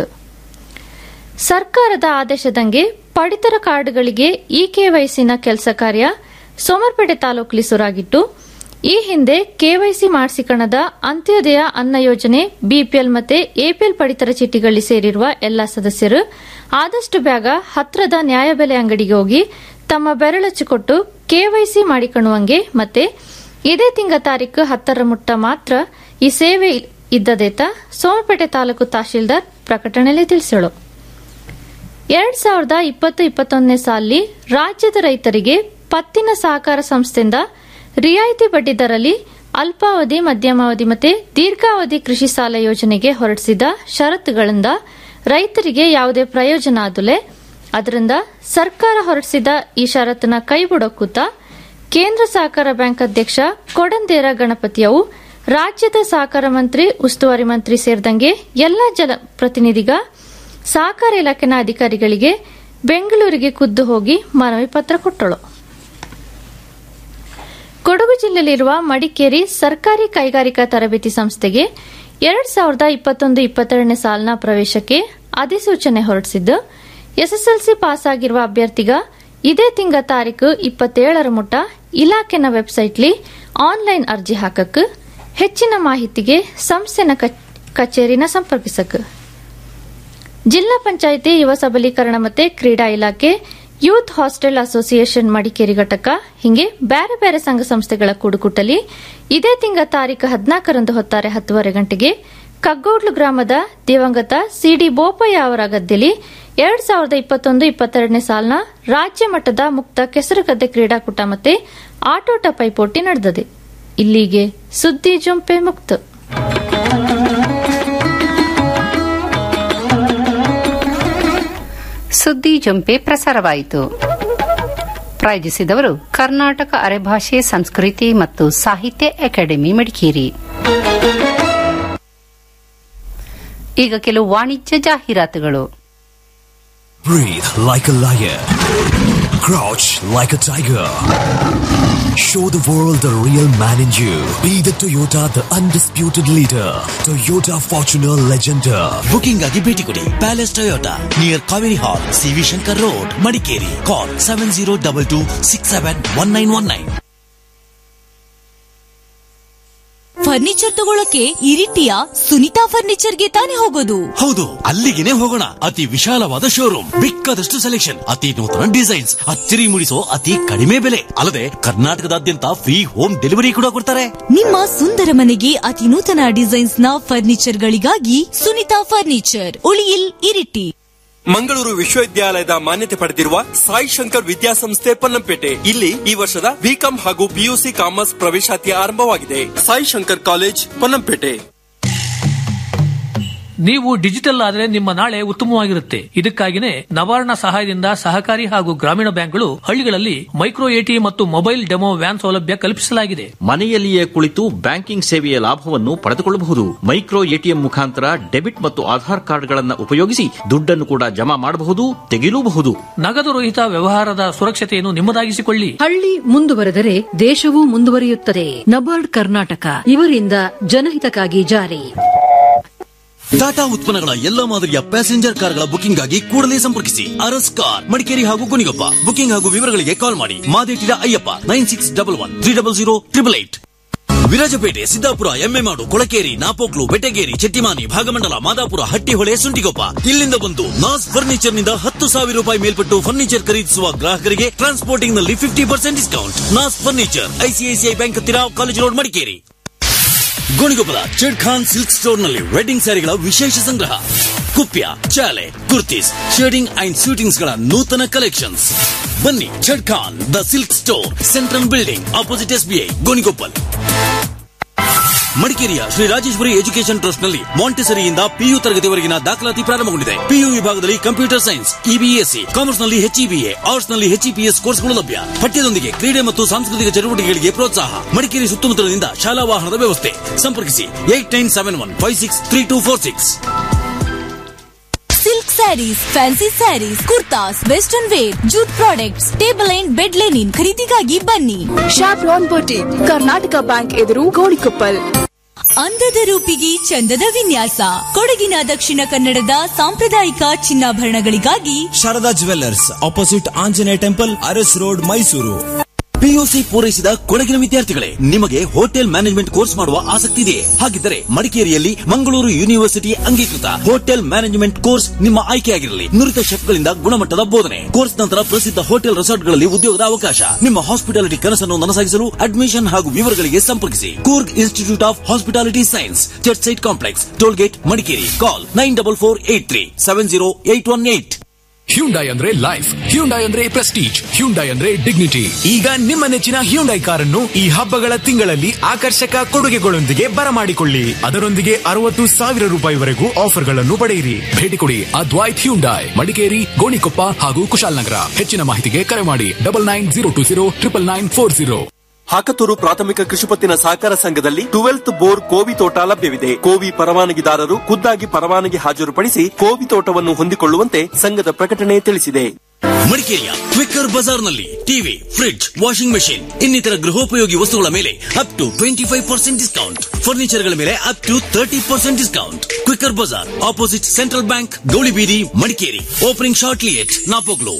ಸರ್ಕಾರದ ಆದೇಶದಂಗೆ ಪಡಿತರ ಕಾರ್ಡ್ಗಳಿಗೆ ಇ ಕೆವೈಸಿನ ಕೆಲಸ ಕಾರ್ಯ ಸೋಮರ್ಪೇಟೆ ತಾಲೂಕಲ್ಲಿ ಸುರಾಗಿಟ್ಟು ಈ ಹಿಂದೆ ಕೆವೈಸಿ ಮಾಡಿಸಿಕಣದ ಅಂತ್ಯೋದಯ ಅನ್ನ ಯೋಜನೆ ಬಿಪಿಎಲ್ ಮತ್ತೆ ಎಪಿಎಲ್ ಪಡಿತರ ಚೀಟಿಗಳಲ್ಲಿ ಸೇರಿರುವ ಎಲ್ಲಾ ಸದಸ್ಯರು ಆದಷ್ಟು ಬೇಗ ಹತ್ರದ ನ್ಯಾಯಬೆಲೆ ಅಂಗಡಿಗೆ ಹೋಗಿ ತಮ್ಮ ಬೆರಳಚ್ಚು ಕೊಟ್ಟು ಕೆವೈಸಿ ಮಾಡಿಕೊಳ್ಳುವಂಗೆ ಮತ್ತೆ ಇದೇ ತಿಂಗ ತಾರೀಕು ಹತ್ತರ ಮುಟ್ಟ ಮಾತ್ರ ಈ ಸೇವೆ ಇದ್ದದೇತ ಸೋಮಪೇಟೆ ತಾಲೂಕು ತಹಶೀಲ್ದಾರ್ ಪ್ರಕಟಣೆಯಲ್ಲಿ ತಿಳಿಸಳು ಎರಡ್ ಸಾವಿರದ ಇಪ್ಪತ್ತು ಇಪ್ಪತ್ತೊಂದನೇ ಸಾಲಿ ರಾಜ್ಯದ ರೈತರಿಗೆ ಪತ್ತಿನ ಸಹಕಾರ ಸಂಸ್ಥೆಯಿಂದ ರಿಯಾಯಿತಿ ಬಡ್ಡಿ ದರಲ್ಲಿ ಅಲ್ಪಾವಧಿ ಮಧ್ಯಮಾವಧಿ ಮತ್ತು ದೀರ್ಘಾವಧಿ ಕೃಷಿ ಸಾಲ ಯೋಜನೆಗೆ ಹೊರಡಿಸಿದ ಷರತ್ತುಗಳಿಂದ ರೈತರಿಗೆ ಯಾವುದೇ ಪ್ರಯೋಜನ ಆದುಲೆ ಅದರಿಂದ ಸರ್ಕಾರ ಹೊರಡಿಸಿದ ಈ ಷರತ್ತನ್ನ ಕೈಬಿಡೋಕೂತ ಕೇಂದ್ರ ಸಹಕಾರ ಬ್ಯಾಂಕ್ ಅಧ್ಯಕ್ಷ ಕೊಡಂದೇರ ಗಣಪತಿಯವು ರಾಜ್ಯದ ಸಹಕಾರ ಮಂತ್ರಿ ಉಸ್ತುವಾರಿ ಮಂತ್ರಿ ಸೇರಿದಂಗೆ ಎಲ್ಲ ಜಲ ಪ್ರತಿನಿಧಿಗ ಸಹಕಾರ ಇಲಾಖೆನ ಅಧಿಕಾರಿಗಳಿಗೆ ಬೆಂಗಳೂರಿಗೆ ಖುದ್ದು ಹೋಗಿ ಮನವಿ ಪತ್ರ ಕೊಟ್ಟಳು ಕೊಡಗು ಜಿಲ್ಲೆಯಲ್ಲಿರುವ ಮಡಿಕೇರಿ ಸರ್ಕಾರಿ ಕೈಗಾರಿಕಾ ತರಬೇತಿ ಸಂಸ್ಥೆಗೆ ಎರಡ್ ಸಾವಿರದ ಇಪ್ಪತ್ತೊಂದು ಇಪ್ಪತ್ತೆರಡನೇ ಸಾಲಿನ ಪ್ರವೇಶಕ್ಕೆ ಅಧಿಸೂಚನೆ ಹೊರಡಿಸಿದ್ದು ಎಸ್ಎಸ್ಎಲ್ಸಿ ಪಾಸ್ ಆಗಿರುವ ಅಭ್ಯರ್ಥಿಗ ಇದೇ ತಿಂಗ ತಾರೀಕು ಇಪ್ಪತ್ತೇಳರ ಮುಟ ಇಲಾಖೆನ ವೆಬ್ಸೈಟ್ಲಿ ಆನ್ಲೈನ್ ಅರ್ಜಿ ಹಾಕಕ್ ಹೆಚ್ಚಿನ ಮಾಹಿತಿಗೆ ಸಂಸ್ಥೆನ ಕಚೇರಿನ ಸಂಪರ್ಕಿಸಕ್ ಜಿಲ್ಲಾ ಪಂಚಾಯಿತಿ ಯುವ ಸಬಲೀಕರಣ ಮತ್ತೆ ಕ್ರೀಡಾ ಇಲಾಖೆ ಯೂತ್ ಹಾಸ್ಟೆಲ್ ಅಸೋಸಿಯೇಷನ್ ಮಡಿಕೇರಿ ಘಟಕ ಹಿಂಗೆ ಬೇರೆ ಬೇರೆ ಸಂಘ ಸಂಸ್ಥೆಗಳ ಕೂಡುಕುಟ್ಟಲಿ ಇದೇ ತಿಂಗ ತಾರೀಕು ಹದಿನಾಲ್ಕರಂದು ಹೊತ್ತಾರೆ ಹತ್ತುವರೆ ಗಂಟೆಗೆ ಕಗ್ಗೋಡ್ಲು ಗ್ರಾಮದ ದಿವಂಗತ ಸಿಡಿ ಬೋಪಯ್ಯ ಅವರ ಗದ್ದೆಯಲ್ಲಿ ಎರಡ್ ಸಾವಿರದ ಇಪ್ಪತ್ತೊಂದು ಇಪ್ಪತ್ತೆರಡನೇ ಸಾಲಿನ ರಾಜ್ಯ ಮಟ್ಟದ ಮುಕ್ತ ಕೆಸರುಗದ್ದೆ ಕ್ರೀಡಾಕೂಟ ಮತ್ತೆ ಆಟೋಟ ಪೈಪೋಟಿ ನಡೆದಿದೆ ಇಲ್ಲಿಗೆ ಸುದ್ದಿ ಜೊಂಪೆ ಮುಕ್ತ ಸುದ್ದಿ ಜಂಪೆ ಪ್ರಸಾರವಾಯಿತು ಪ್ರಾಯೋಜಿಸಿದವರು ಕರ್ನಾಟಕ ಅರೆಭಾಷೆ ಸಂಸ್ಕೃತಿ ಮತ್ತು ಸಾಹಿತ್ಯ ಅಕಾಡೆಮಿ ಮಡಿಕೇರಿ ಈಗ ಕೆಲವು ವಾಣಿಜ್ಯ ಜಾಹೀರಾತುಗಳು Breathe like a lion. Crouch like a tiger. Show the world the real man in you. Be the Toyota, the undisputed leader. Toyota Fortuner Legender. Booking ಆಗಿ ಭೇಟಿ ಕೊಡಿ palace Toyota near Kaveri hall CV Shankar road Madikeri call seven zero double two six seven one nine one nine furniture ತಗೊಳಕ್ಕೆ ಇರಿಟಿಯ ಸುನಿತಾ ಫರ್ನಿಚರ್ಗೆ ತಾನೇ ಹೋಗೋದು ಹೌದು ಅಲ್ಲಿಗೆನೆ ಹೋಗೋಣ ಅತಿ ವಿಶಾಲವಾದ ಶೋರೂಮ್ ಬೇಕಾದಷ್ಟು ಸೆಲೆಕ್ಷನ್ ಅತಿ ನೂತನ ಡಿಸೈನ್ಸ್ ಅಚ್ಚರಿ ಮೂಡಿಸೋ ಅತಿ ಕಡಿಮೆ ಬೆಲೆ ಅಲ್ಲದೆ ಕರ್ನಾಟಕದಾದ್ಯಂತ ಫ್ರೀ ಹೋಮ್ ಡೆಲಿವರಿ ಕೂಡ ಕೊಡ್ತಾರೆ ನಿಮ್ಮ ಸುಂದರ ಮನೆಗೆ ಅತಿ ನೂತನ ಡಿಸೈನ್ಸ್ ನ ಫರ್ನಿಚರ್ ಗಳಿಗಾಗಿ ಸುನಿತಾ ಫರ್ನಿಚರ್ ಉಳಿಯಿಲ್ ಇರಿಟಿ ಮಂಗಳೂರು ವಿಶ್ವವಿದ್ಯಾಲಯದ ಮಾನ್ಯತೆ ಪಡೆದಿರುವ ಸಾಯಿ ಶಂಕರ್ ವಿದ್ಯಾಸಂಸ್ಥೆ ಪೊನ್ನಂಪೇಟೆ ಇಲ್ಲಿ ಈ ವರ್ಷದ ಬಿಕಾಂ ಹಾಗೂ ಪಿಯುಸಿ ಕಾಮರ್ಸ್ ಪ್ರವೇಶಾತಿ ಆರಂಭವಾಗಿದೆ ಸಾಯಿ ಶಂಕರ್ ಕಾಲೇಜ್ ಪೊನ್ನಂಪೇಟೆ ನೀವು ಡಿಜಿಟಲ್ ಆದರೆ ನಿಮ್ಮ ನಾಳೆ ಉತ್ತಮವಾಗಿರುತ್ತೆ ಇದಕ್ಕಾಗಿನೇ ನವಾರ್ಣ ಸಹಾಯದಿಂದ ಸಹಕಾರಿ ಹಾಗೂ ಗ್ರಾಮೀಣ ಬ್ಯಾಂಕ್ಗಳು ಹಳ್ಳಿಗಳಲ್ಲಿ ಮೈಕ್ರೋ ಎಟಿಎಂ ಮತ್ತು ಮೊಬೈಲ್ ಡೆಮೋ ವ್ಯಾನ್ ಸೌಲಭ್ಯ ಕಲ್ಪಿಸಲಾಗಿದೆ ಮನೆಯಲ್ಲಿಯೇ ಕುಳಿತು ಬ್ಯಾಂಕಿಂಗ್ ಸೇವೆಯ ಲಾಭವನ್ನು ಪಡೆದುಕೊಳ್ಳಬಹುದು ಮೈಕ್ರೋ ಎಟಿಎಂ ಮುಖಾಂತರ ಡೆಬಿಟ್ ಮತ್ತು ಆಧಾರ್ ಕಾರ್ಡ್ಗಳನ್ನು ಉಪಯೋಗಿಸಿ ದುಡ್ಡನ್ನು ಕೂಡ ಜಮಾ ಮಾಡಬಹುದು ತೆಗೆಯಲೂಬಹುದು ನಗದು ರಹಿತ ವ್ಯವಹಾರದ ಸುರಕ್ಷತೆಯನ್ನು ನಿಮ್ಮದಾಗಿಸಿಕೊಳ್ಳಿ ಹಳ್ಳಿ ಮುಂದುವರೆದರೆ ದೇಶವೂ ಮುಂದುವರಿಯುತ್ತದೆ ನಬಾರ್ಡ್ ಕರ್ನಾಟಕ ಇವರಿಂದ ಜನಹಿತಕ್ಕಾಗಿ ಜಾರಿ ಟಾಟಾ ಉತ್ಪನ್ನಗಳ ಎಲ್ಲ ಮಾದರಿಯ ಪ್ಯಾಸೆಂಜರ್ ಕಾರ್ಗಳ ಬುಕಿಂಗ್ ಆಗಿ ಕೂಡಲೇ ಸಂಪರ್ಕಿಸಿ ಅರಸ್ ಕಾರ್ ಮಡಿಕೇರಿ ಹಾಗೂ ಗುಣಿಗೊಪ್ಪ ಬುಕಿಂಗ್ ಹಾಗೂ ವಿವರಗಳಿಗೆ ಕಾಲ್ ಮಾಡಿ ಮಾದೇಟಿದ Ayyappa nine six double one three double zero triple eight Virajpet Siddapura Emmemadu Kolakeri Napoklu Betageri Chettimani Bhagamandala Madapura Hattihole Suntikoppa ಇಲ್ಲಿಂದ ಬಂದು ನಾಸ್ ಫರ್ನಿಚರ್ ನಿಂದ ಹತ್ತು ಸಾವಿರ ರೂಪಾಯಿ ಮೇಲ್ಪಟ್ಟು ಫರ್ನಿಚರ್ ಖರೀದಿಸುವ ಗ್ರಾಹಕರಿಗೆ ಟ್ರಾನ್ಸ್ಪೋರ್ಟಿಂಗ್ ನಲ್ಲಿ ಫಿಫ್ಟಿ ಪರ್ಸೆಂಟ್ ಡಿಸ್ಕೌಂಟ್ ನಾಸ್ ಫರ್ನಿಚರ್ ಐಸಿಐಸಿಐ ಬ್ಯಾಂಕ್ ಹತ್ತಿರ ಕಾಲೇಜ್ ರೋಡ್ ಮಡಿಕೇರಿ ಗೋಣಿಗೊಪ್ಪದ ಚೆಡ್ ಖಾನ್ ಸಿಲ್ಕ್ ಸ್ಟೋರ್ ನಲ್ಲಿ ವೆಡ್ಡಿಂಗ್ ಸ್ಯಾರಿಗಳ ವಿಶೇಷ ಸಂಗ್ರಹ ಕುಪ್ಯ ಚಾಲೆ ಕುರ್ತೀಸ್ ಶೇಡಿಂಗ್ ಅಂಡ್ ಶೂಟಿಂಗ್ಸ್ ಗಳ ನೂತನ ಕಲೆಕ್ಷನ್ಸ್ ಬನ್ನಿ ಚೆಡ್ Khan the silk store central building opposite SBI Gonikoppal ಮಡಿಕೇರಿಯ ಶ್ರೀ ರಾಜೇಶ್ವರಿ ಎಜುಕೇಶನ್ ಟ್ರಸ್ಟ್ ನಲ್ಲಿ ಮಾಂಟೆಸರಿಯಿಂದ ಪಿಯು ತರಗತಿವರೆಗಿನ ದಾಖಲಾತಿ ಪ್ರಾರಂಭಗೊಂಡಿದೆ ಪಿಯು ವಿಭಾಗದಲ್ಲಿ ಕಂಪ್ಯೂಟರ್ ಸೈನ್ಸ್ ಇಬಿಎಸ್ಸಿ ಕಾಮರ್ಸ್ ನಲ್ಲಿ ಎಚ್ಇಬಿಎ ಆರ್ಟ್ಸ್ ನಲ್ಲಿ ಎಚ್ಇಪಿಎಸ್ ಕೋರ್ಸ್ಗಳು ಲಭ್ಯ ಪಠ್ಯದೊಂದಿಗೆ ಕ್ರೀಡೆ ಮತ್ತು ಸಾಂಸ್ಕೃತಿಕ ಚಟುವಟಿಕೆಗಳಿಗೆ ಪ್ರೋತ್ಸಾಹ ಮಡಿಕೇರಿ ಸುತ್ತಮುತ್ತಲಿನಿಂದ ಶಾಲಾ ವಾಹನದ ವ್ಯವಸ್ಥೆ ಸಂಪರ್ಕಿಸಿ eight nine seven one five six three two four six silk sarees fancy sarees kurtas western wear jute products table and bed linen ಖರೀದಿಗಾಗಿ ಬನ್ನಿ ಶಾಪ್ರಾನ್ ಬೊಟಿಕ್ ಕರ್ನಾಟಕ ಬ್ಯಾಂಕ್ ಎದುರು ಗೋಣಿಕೊಪ್ಪಲ್ ಅಂದದ ರೂಪಿಗೆ ಚಂದದ ವಿನ್ಯಾಸ ಕೊಡಗಿನ ದಕ್ಷಿಣ ಕನ್ನಡದ ಸಾಂಪ್ರದಾಯಿಕ ಚಿನ್ನಾಭರಣಗಳಿಗಾಗಿ Sharada jewellers opposite Anjaneya temple Aras road Mysuru PUC ಪೂರೈಸಿದ ಕೊಡಗಿನ ವಿದ್ಯಾರ್ಥಿಗಳೇ ನಿಮಗೆ ಹೋಟೆಲ್ ಮ್ಯಾನೇಜ್ಮೆಂಟ್ ಕೋರ್ಸ್ ಮಾಡುವ ಆಸಕ್ತಿ ಇದೆಯೇ ಹಾಗಿದ್ದರೆ ಮಡಿಕೇರಿಯಲ್ಲಿ ಮಂಗಳೂರು ಯೂನಿವರ್ಸಿಟಿ ಅಂಗೀಕೃತ ಹೋಟೆಲ್ ಮ್ಯಾನೇಜ್ಮೆಂಟ್ ಕೋರ್ಸ್ ನಿಮ್ಮ ಆಯ್ಕೆಯಾಗಿರಲಿ ನುರಿತ ಶೆಫ್ಗಳಿಂದ ಗುಣಮಟ್ಟದ ಬೋಧನೆ ಕೋರ್ಸ್ ನಂತರ ಪ್ರಸಿದ್ಧ ಹೋಟೆಲ್ ರೆಸಾರ್ಟ್ಗಳಲ್ಲಿ ಉದ್ಯೋಗದ ಅವಕಾಶ ನಿಮ್ಮ ಹಾಸ್ಪಿಟಾಲಿಟಿ ಕನಸನ್ನು ನನಸಾಗಿಸಲು ಅಡ್ಮಿಷನ್ ಹಾಗೂ ವಿವರಗಳಿಗೆ ಸಂಪರ್ಕಿಸಿ Coorg institute of hospitality science church side complex tollgate Madikeri call nine double four eight three seven zero eight one eight Hyundai ಅಂದ್ರೆ ಲೈಫ್ ಹ್ಯುಂಡೈ ಅಂದ್ರೆ ಪ್ರೆಸ್ಟೀಜ್ ಹ್ಯುಂಡೈ ಅಂದ್ರೆ ಡಿಗ್ನಿಟಿ ಈಗ ನಿಮ್ಮ ನೆಚ್ಚಿನ ಹ್ಯುಂಡೈ ಕಾರನ್ನು ಈ ಹಬ್ಬಗಳ ತಿಂಗಳಲ್ಲಿ ಆಕರ್ಷಕ ಕೊಡುಗೆಗಳೊಂದಿಗೆ ಬರಮಾಡಿಕೊಳ್ಳಿ ಅದರೊಂದಿಗೆ ಅರವತ್ತು ಸಾವಿರ ರೂಪಾಯಿವರೆಗೂ ಆಫರ್ಗಳನ್ನು ಪಡೆಯಿರಿ ಭೇಟಿ ಕೊಡಿ ಅದ್ವೈತ್ ಹ್ಯುಂಡೈ ಮಡಿಕೇರಿ ಗೋಣಿಕೊಪ್ಪ ಹಾಗೂ ಕುಶಾಲನಗರ ಹೆಚ್ಚಿನ ಮಾಹಿತಿಗೆ ಕರೆ ಮಾಡಿ double nine zero two zero triple nine four zero Hakathur ಪ್ರಾಥಮಿಕ ಕೃಷಿಪತ್ತಿನ ಸಹಕಾರ ಸಂಘದಲ್ಲಿ ಟ್ವೆಲ್ತ್ ಬೋರ್ ಕೋವಿ ತೋಟ ಲಭ್ಯವಿದೆ ಕೋವಿ ಪರವಾನಗಿದಾರರು ಖುದ್ದಾಗಿ ಪರವಾನಗಿ ಹಾಜರುಪಡಿಸಿ ಕೋವಿ ತೋಟವನ್ನು ಹೊಂದಿಕೊಳ್ಳುವಂತೆ ಸಂಘದ ಪ್ರಕಟಣೆ ತಿಳಿಸಿದೆ ಮಡಿಕೇರಿಯ ಕ್ವಿಕ್ಕರ್ ಬಜಾರ್ನಲ್ಲಿ ಟಿವಿ ಫ್ರಿಡ್ಜ್ ವಾಷಿಂಗ್ ಮೆಷಿನ್ ಇನ್ನಿತರ ಗೃಹೋಪಯೋಗಿ ವಸ್ತುಗಳ ಮೇಲೆ up to twenty five percent discount ಫರ್ನಿಚರ್ಗಳ ಮೇಲೆ up to thirty percent discount quicker ಬಜಾರ್ opposite central bank Gowlibeedi Madikeri opening shortly at Napoklu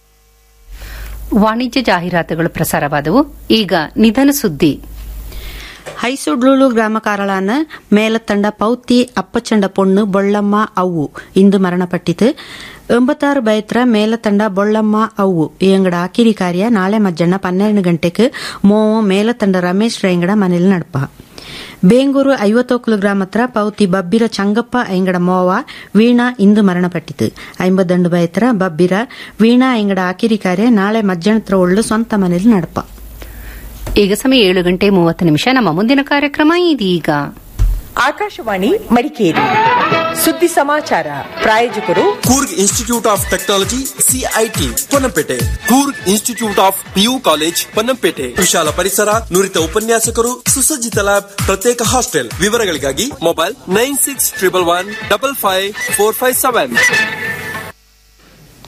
ವಾಣಿಜ್ಯ ಜಾಹೀರಾತುಗಳು ಪ್ರಸಾರವಾದವು ಈಗ ನಿಧನ ಸುದ್ದಿ ಹೈಸುಡ್ಲೂಲು ಗ್ರಾಮ ಕಾರಳಾನ ಮೇಲತ್ತಂಡ ಪೌತಿ ಅಪ್ಪಚಂಡ ಪೊಣ್ಣು ಬೊಳ್ಳಮ್ಮ ಅವು ಇಂದು ಮರಣಪಟ್ಟಿತು ಎಂಬತ್ತಾರು ಬೈತ್ರ ಮೇಲತ್ತಂಡ ಬೊಳ್ಳಮ್ಮ ಅವು ಎಂಗಡ ಆಕಿರಿ ಕಾರ್ಯ ನಾಳೆ ಮಧ್ಯಾಹ್ನ ಪನ್ನೆರಡು ಗಂಟೆಗೆ ಮೋವ ಮೇಲತ್ತಂಡ ರಮೇಶ್ ರೈಂಗಡ ಮನೇಲಿ ನಡಪ ಬೇಂಗೂರು ಐವತ್ತೊಕ್ಲು ಗ್ರಾಮತ್ರ ಪೌತಿ ಬಬ್ಬಿರ ಚಂಗಪ್ಪ ಎಂಗಡ ಮೋವ ವೀಣಾ ಇಂದು ಮರಣಪಟ್ಟಿತು ಐಂಬತ್ತಂಡು ಬೈತ್ರ ಬಬ್ಬಿರ ವೀಣಾ ಎಂಗಡ ಆಕಿರಿ ಕಾರ್ಯ ನಾಳೆ ಮಧ್ಯಾಹ್ನತ್ರ ಒಳ್ಳು ಸ್ವಂತ ಮನೇಲಿ ನಡಪ ಈಗ ಸಮಯ ಏಳು ಗಂಟೆ ಮೂವತ್ತು ನಿಮಿಷ ನಮ್ಮ ಮುಂದಿನ ಕಾರ್ಯಕ್ರಮ ಇದೀಗ ಆಕಾಶವಾಣಿ ಮಡಿಕೇರಿ ಸುದ್ದಿ ಸಮಾಚಾರ ಪ್ರಾಯೋಜಕರು Coorg institute of technology CIT Ponnampet Coorg institute of PU college Ponnampet ವಿಶಾಲ ಪರಿಸರ ನುರಿತ ಉಪನ್ಯಾಸಕರು ಸುಸಜ್ಜಿತ ಲ್ಯಾಬ್ ಪ್ರತ್ಯೇಕ ಹಾಸ್ಟೆಲ್ ವಿವರಗಳಿಗಾಗಿ mobile nine six triple one double five four five seven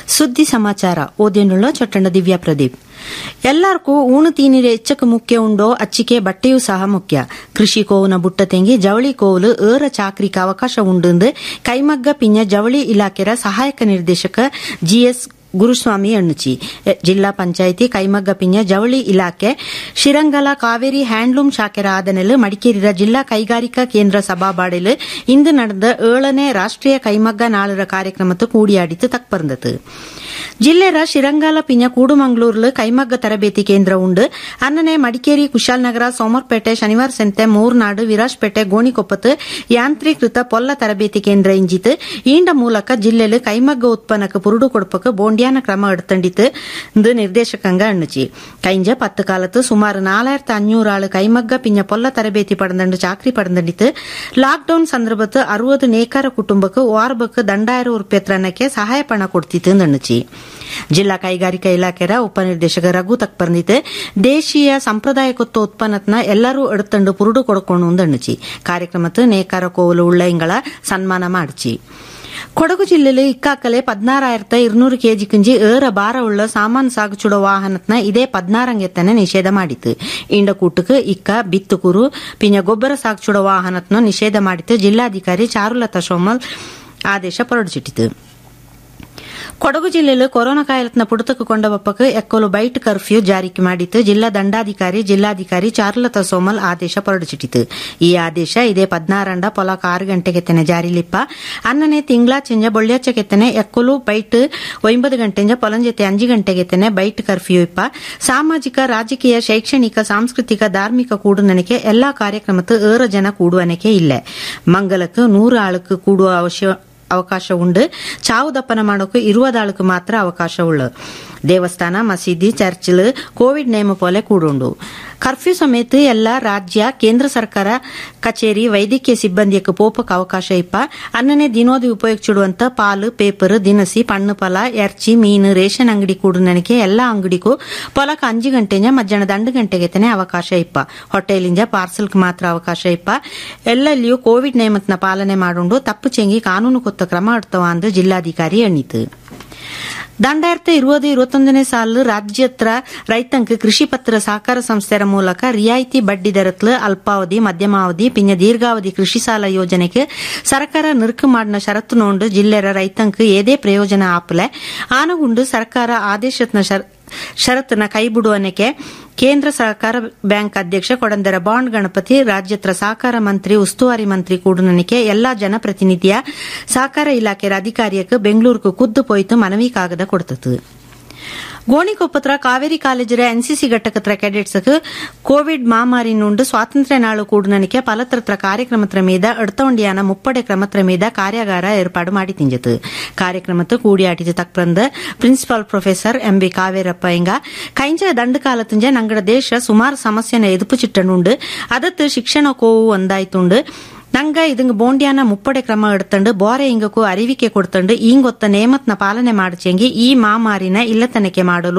ಸುದ್ದಿ ಸಮಾಚಾರ ಓದಿನುಳ್ಳ ಚೊಟ್ಟಂಡ ದಿವ್ಯಾ ಪ್ರದೀಪ್ ಎಲ್ಲಾರ್ಗೂ ಊಣು ತೀನಿರೆ ಎಚ್ಚಕ ಮುಖ್ಯ ಉಂಡೋ ಅಚ್ಚಿಕೆ ಬಟ್ಟೆಯೂ ಸಹ ಮುಖ್ಯ ಕೃಷಿ ಕೋವುನ ಬುಟ್ಟ ತೆಂಗಿ ಜವಳಿ ಕೋವುಲು ಏರ ಚಾಕ್ರಿಕ ಅವಕಾಶ ಉಂಡು ಕೈಮಗ್ಗ ಪಿಂಜ ಜವಳಿ ಇಲಾಖೆರ ಸಹಾಯಕ ನಿರ್ದೇಶಕ ಜಿಎಸ್ ಗುರುಸ್ವಾಮಿ ಅಣ್ಣುಚಿ ಜಿಲ್ಲಾ ಪಂಚಾಯಿತಿ ಕೈಮಗ್ಗ ಪಿಂಜ ಜವಳಿ ಇಲಾಖೆ ಶಿರಂಗಲ ಕಾವೇರಿ ಹ್ಯಾಂಡ್ಲೂಮ್ ಶಾಖೆರ ಆದನೆಲ್ ಮಡಿಕೇರಿಯ ಜಿಲ್ಲಾ ಕೈಗಾರಿಕಾ ಕೇಂದ್ರ ಸಭಾಬಾಡೆಲ್ ಇಂದು ನಡೆದ ಏಳನೇ ರಾಷ್ಟ್ರೀಯ ಕೈಮಗ್ಗ ನಾಳರ ಕಾರ್ಯಕ್ರಮತ್ತು ಕೂಡಿಯಾಡಿತು ತಕ್ಪರ್ந்தது ಜಿಲ್ಲೆರ ಶಿರಂಗಾಲ ಪಿಂಜ ಕೂಡುಮಂಗ್ಳೂರ್ಲು ಕೈಮಗ್ಗ ತರಬೇತಿ ಕೇಂದ್ರ ಉಂಡು ಅನ್ನನೆ ಮಡಿಕೇರಿ ಕುಶಾಲನಗರ ಸೋಮರ್ಪೇಟೆ ಶನಿವಾರ ಸಂತೆ ಮೂರ್ನಾಡು ವಿರಾಜ್ಪೇಟೆ ಗೋಣಿಕೊಪ್ಪತ್ತು ಯಾಂತ್ರೀಕೃತ ಪೊಲ್ಲ ತರಬೇತಿ ಕೇಂದ್ರ ಇಂಜಿತು ಈಂಡ ಮೂಲಕ ಜಿಲ್ಲೆಲು ಕೈಮಗ್ಗ ಉತ್ಪನ್ನಕ್ಕೆ ಪುರುಡು ಕೊಡ್ಪಕ್ಕೆ ಬೋಂಡ್ಯಾನ ಕ್ರಮ எடுத்தண்டித்து இந்த ನಿರ್ದೇಶಕಂಗ ಅಣ್ಣುಚಿ ಕೈಂಜ ಪತ್ತು ಕಾಲತ್ತು ಸುಮಾರು ನಾಲಾயிரத்து அஞ்சூறு ஆளு கைமக்க பிஞ்ச பொல்ல தரபேத்தி படந்தண்டு சாக்கரி படந்தண்டித்து ಲಾಕ್ಡೌನ್ ಸಂದರ್ಭತ್ತು ಅರವತ್ತು ನೇಕಾರ ಕುಟುಂಬಕ್ಕೆ ವಾರಬಕ್ಕೆ ದಂಡಾಯಿರ ರೂಪಾಯಿ ಸಹಾಯ ಪಣ ಕೊಡ್ತಿತ್ತು ಅಂದಣ್ಣುಚಿ ಜಿಲ್ಲಾ ಕೈಗಾರಿಕಾ ಇಲಾಖೆರ ಉಪನಿರ್ದೇಶಕ ರಘು ತಕ್ಪರ್ನಿತು ದೇಶೀಯ ಸಂಪ್ರದಾಯಕೊತ್ತ ಉತ್ಪನ್ನತ್ನ ಎಲ್ಲರೂ ಎಡುತ್ತಂಡು ಪುರುಡು ಕೊಡ್ಕೊಂಡು ಅಂದಣ್ಣುಚಿ ಕಾರ್ಯಕ್ರಮತ್ತು ನೇಕಾರ ಕೋವಲು ಉಳ್ಳಂಗಳ ಸನ್ಮಾನ ಮಾಡಿಚಿ ಕೊಡಗು ಜಿಲ್ಲೆಯಲ್ಲಿ ಇಕ್ಕಾಕಲೆ ಪದ್ನಾರಾಯಿರತ್ತ ഇരുന്നൂറ് ಕೆಜಿ ಕಿಂಜಿ ಏರ ಭಾರ ಉಳ್ಳ ಸಾಮಾನು ಸಾಗುಚುಡ ವಾಹನತ್ನ ಇದೇ ಪದ್ನಾರಂಗೆತ್ತನೆ ನಿಷೇಧ ಮಾಡಿತು ಇಂಡ ಕೂಟಕ್ಕೆ ಇಕ್ಕ ಬಿತ್ತುಕೂರು ಪಿಂಜ ಗೊಬ್ಬರ ಸಾಗುಚುಡ ವಾಹನತ್ನ ನಿಷೇಧ ಮಾಡಿತು ಜಿಲ್ಲಾಧಿಕಾರಿ ಚಾರುಲತಾ ಸೋಮಲ್ ಆದೇಶ ಹೊರಡಿಸಿಟ್ಟಿತು ಕೊಡಗು ಜಿಲ್ಲೆಯಲ್ಲಿ ಕೊರೋನಾ ಕಾಯಿಲೆತ್ನ ಪುಡತಕ್ಕೆ ಕೊಂಡವಪ್ಪಕ್ಕೆ ಎಕ್ಕೊಲು ಬೈಟ್ ಕರ್ಫ್ಯೂ ಜಾರಿಗೆ ಮಾಡಿತ್ತು ಜಿಲ್ಲಾ ದಂಡಾಧಿಕಾರಿ ಜಿಲ್ಲಾಧಿಕಾರಿ ಚಾರುಲತಾ ಸೋಮಲ್ ಆದೇಶ ಹೊರಡಿಸಿಟ್ಟಿತು ಈ ಆದೇಶ ಇದೇ ಪದ್ನಾರಂಡ ಪೊಲಕ ಆರು ಗಂಟೆಗೆತ್ತನೆ ಜಾರಿಲಿಪ್ಪ ಅನ್ನನೆ ತಿಂಗಳ ಚೆಂಜ ಬೊಳ್ಳ್ಯಾಚಕೆತ್ತನೆ ಎಕ್ಕೊಲು ಬೈಟ್ ಒಂಬತ್ತು ಗಂಟೆಂಜ ಪೊಲಂಜತೆ ಅಂಜು ಗಂಟೆಗೆತ್ತನೆ ಬೈಟ್ ಕರ್ಫ್ಯೂ ಇಪ್ಪ ಸಾಮಾಜಿಕ ರಾಜಕೀಯ ಶೈಕ್ಷಣಿಕ ಸಾಂಸ್ಕೃತಿಕ ಧಾರ್ಮಿಕ ಕೂಡುನನಿಕೆ ಎಲ್ಲಾ ಕಾರ್ಯಕ್ರಮಕ್ಕೆ ಏರ ಜನ ಕೂಡುವನಕೆ ಇಲ್ಲ ಮಂಗಲಕ್ಕೆ ನೂರು ಆಳುக்கு ಕೂಡುವ ಅವಶ್ಯ ಅವಕಾಶ ಉಂಡು ಚಾವು ದಪ್ಪನ ಮಾಡೋಕೆ ಇರುವದಾಳಕ್ಕೆ ಮಾತ್ರ ಅವಕಾಶ ಉಳ್ಳು ದೇವಸ್ಥಾನ ಮಸೀದಿ ಚರ್ಚಿಲ್ ಕೋವಿಡ್ ನೇಮ ಪೋಲೆ ಕೂಡುಂಡು ಕರ್ಫ್ಯೂ ಸಮೇತ ಎಲ್ಲ ರಾಜ್ಯ ಕೇಂದ್ರ ಸರ್ಕಾರ ಕಚೇರಿ ವೈದ್ಯಕೀಯ ಸಿಬ್ಬಂದಿಯಕ್ಕೆ ಪೋಪಕ್ಕೆ ಅವಕಾಶ ಇಪ್ಪ ಅನ್ನನೆ ದಿನೋದಿ ಉಪಯೋಗಿಸಿಡುವಂತ ಪಾಲು ಪೇಪರ್ ದಿನಸಿ ಪಣ್ಣು ಫಲ ಎರ್ಚಿ ಮೀನು ರೇಷನ್ ಅಂಗಡಿ ಕೂಡು ನನಗೆ ಎಲ್ಲಾ ಅಂಗಡಿಗೂ ಪೊಲಕ ಅಂಜು ಗಂಟೆಂಜ ಮಧ್ಯಾಹ್ನದ ಅಂಡು ಗಂಟೆಗೆತನೆ ಅವಕಾಶ ಇಪ್ಪ ಹೋಟೆಲಿಂಜ ಪಾರ್ಸಲ್ಗೆ ಮಾತ್ರ ಅವಕಾಶ ಇಪ್ಪ ಎಲ್ಲೆಲ್ಲಿಯೂ ಕೋವಿಡ್ ನೇಮತ್ನ ಪಾಲನೆ ಮಾಡುಂಡು ತಪ್ಪು ಚೆಂಗಿ ಕಾನೂನು ಕೊತ್ತ ಕ್ರಮ ಎಡ್ತವ ಅಂದು ಜಿಲ್ಲಾಧಿಕಾರಿ ಎಣ್ಣಿತು ದಂಡಾಯಿರತ್ತ ಇರುವುದು ಇರುವತ್ತೊಂದನೇ ಸಾಲು ರಾಜ್ಯತ್ರ ರೈತಂಕ ಕೃಷಿ ಪತ್ರ ಸಹಕಾರ ಸಂಸ್ಥೆರ ಮೂಲಕ ರಿಯಾಯಿತಿ ಬಡ್ಡಿ ದರತ್ಲು ಅಲ್ಪಾವಧಿ ಮಧ್ಯಮಾವಧಿ ಪಿಂಜ ದೀರ್ಘಾವಧಿ ಕೃಷಿ ಸಾಲ ಯೋಜನೆಗೆ ಸರ್ಕಾರ ನಿರ್ಕು ಮಾಡಿನ ಷರತ್ತು ನೋಂಡು ಜಿಲ್ಲೆರ ರೈತಂಕ ಏದೇ ಪ್ರಯೋಜನ ಆಪಲೆ ಆನಗುಂಡು ಸರ್ಕಾರ ಆದೇಶತ್ನ ಷರತ್ತನ್ನ ಕೈಬಿಡುವನೆಗೆ ಕೇಂದ್ರ ಸಹಕಾರ ಬ್ಯಾಂಕ್ ಅಧ್ಯಕ್ಷ ಕೊಡಂದರ ಬಾಂಡ್ ಗಣಪತಿ ರಾಜ್ಯತ್ರ ಸಹಕಾರ ಮಂತ್ರಿ ಉಸ್ತುವಾರಿ ಮಂತ್ರಿ ಕೂಡುನನಿಕೆ ಎಲ್ಲಾ ಜನಪ್ರತಿನಿಧಿಯ ಸಹಕಾರ ಇಲಾಖೆಯ ಅಧಿಕಾರಿಯಕ್ಕೆ ಬೆಂಗಳೂರಿಗೆ ಕುದ್ದು ಪೋಯ್ತು ಮನವಿ ಕಾಗದ ಕೊಡ್ತತು ಗೋಣಿಕೊಪ್ಪತ್ರ ಕಾವೇರಿ ಕಾಲೇಜರ ಎನ್ಸಿಸಿ ಘಟಕತ್ರ ಕೆಡೆಟ್ಸ್ ಕೋವಿಡ್ ಮಾಮಾರಿ నుండి స్వాతంత్ర్య నాಳು కూడుననికే పలత్రత్ర కార్యక్రమత్ర మీద ఎడతొండియాన ముప్పడే క్రమత్ర మీద కార్యాగార ఏర్పాటు ಮಾಡಿ ತಿಂಜತು ಕಾರ್ಯಕ್ರಮತ್ತು ಕೂಡಿಯಾಟಿದ ತಕ್ಪ್ರಂದ principal professor M B Kaverappa ಇಂಗ ಕೈಂಜ ದಂಡು ಕಾಲತುಂಜ ನಂಗಡ ದೇಶ ಸುಮಾರು ಸಮಸ್ಯೆನ ಎದುಪು ಚಿಟ್ಟನುಂಡು ಅದತ್ತು ಶಿಕ್ಷಣ ಕೋವು ಒಂದಾಯ್ತುಂಡು ನಂಗ ಇದಂಗ ಬೋಂಡ್ಯಾನ ಮುಪ್ಪಡೆ ಕ್ರಮ ಎಡ್ತಂಡು ಬೋರೆ ಇಂಗಕ್ಕೂ ಅರಿವಿಕೆ ಕೊಡ್ತಂಡು ಈಂಗೊತ್ತ ನೇಮತ್ನ ಪಾಲನೆ ಮಾಡಿಚೆಂಗಿ ಈ ಮಾಮಾರಿನ ಇಲ್ಲತನಕೆ ಮಾಡಲು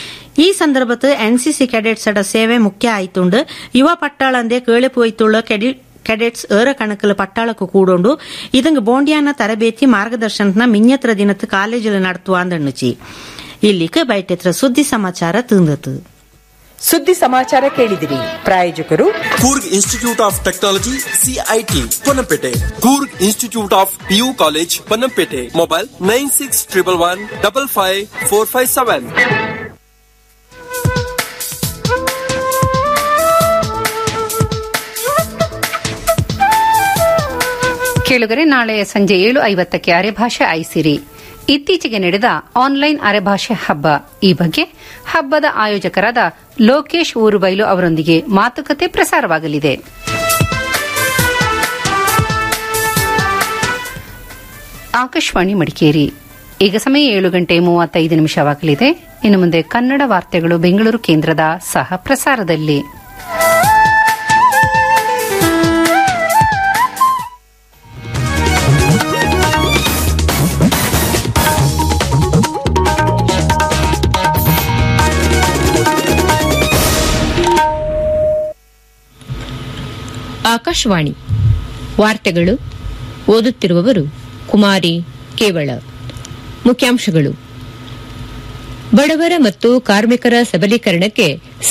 ಈ ಸಂದರ್ಭದ ಎನ್ಸಿಸಿ ಕೆಡೆಟ್ಸ್ ಸೇವೆ ಮುಖ್ಯ ಆಯ್ತುಂಡು ಯುವ ಪಟ್ಟಾಳಂದೆ ಕೇಳಿಪೋಯ್ತುಳ್ಳ ಕೆಡಿ ಕೆಡೆಟ್ಸ್ ಏರ ಕಣಕಲು ಪಟ್ಟಾಳಕ್ಕೂ ಕೂಡೊಂಡು ಇದಂಗ ಬೋಂಡ್ಯಾನ ತರಬೇತಿ ಮಾರ್ಗದರ್ಶನದ ಮಿನ್ಯತ್ರ ದಿನತ್ತು ಕಾಲೇಜಲ್ಲಿ ನಡತುವ ಅಂದಣ್ಣುಚಿ ಇಲ್ಲಿಗೆ ಬೈಟೆತ್ರ ಸುದ್ದಿ ಸಮಾಚಾರ ತಿಂದತು ಸುದ್ದಿ ಸಮಾಚಾರ ಕೇಳಿದಿರಿ ಪ್ರಾಯೋಜಕರು Coorg institute of technology CIT Ponnampet Coorg institute of PU college Ponnampet mobile nine six triple one double five four five seven ಕೇಳುಗರೆ ನಾಳೆ ಸಂಜೆ ಏಳು ಐವತ್ತಕ್ಕೆ ಅರೆಭಾಷೆ ಐಸಿರಿ ಇತ್ತೀಚೆಗೆ ನಡೆದ ಆನ್ಲೈನ್ ಅರೆಭಾಷೆ ಹಬ್ಬ ಈ ಬಗ್ಗೆ ಹಬ್ಬದ ಆಯೋಜಕರಾದ ಲೋಕೇಶ್ ಊರುಬೈಲು ಅವರೊಂದಿಗೆ ಮಾತುಕತೆ ಪ್ರಸಾರವಾಗಲಿದೆ ಆಕಾಶವಾಣಿ ಮಡಿಕೇರಿ ಈಗ ಸಮಯ ಏಳು ಗಂಟೆ ಮೂವತ್ತೈದು ನಿಮಿಷವಾಗಲಿದೆ ಇನ್ನು ಮುಂದೆ ಕನ್ನಡ ವಾರ್ತೆಗಳು ಬೆಂಗಳೂರು ಕೇಂದ್ರದ ಸಹ ಪ್ರಸಾರದಲ್ಲಿ ಆಕಾಶವಾಣಿ ವಾರ್ತೆಗಳು ಓದುತ್ತಿರುವವರು ಕುಮಾರಿ ಕೇವಳ ಮುಖ್ಯಾಂಶಗಳು ಬಡವರ ಮತ್ತು ಕಾರ್ಮಿಕರ ಸಬಲೀಕರಣಕ್ಕೆ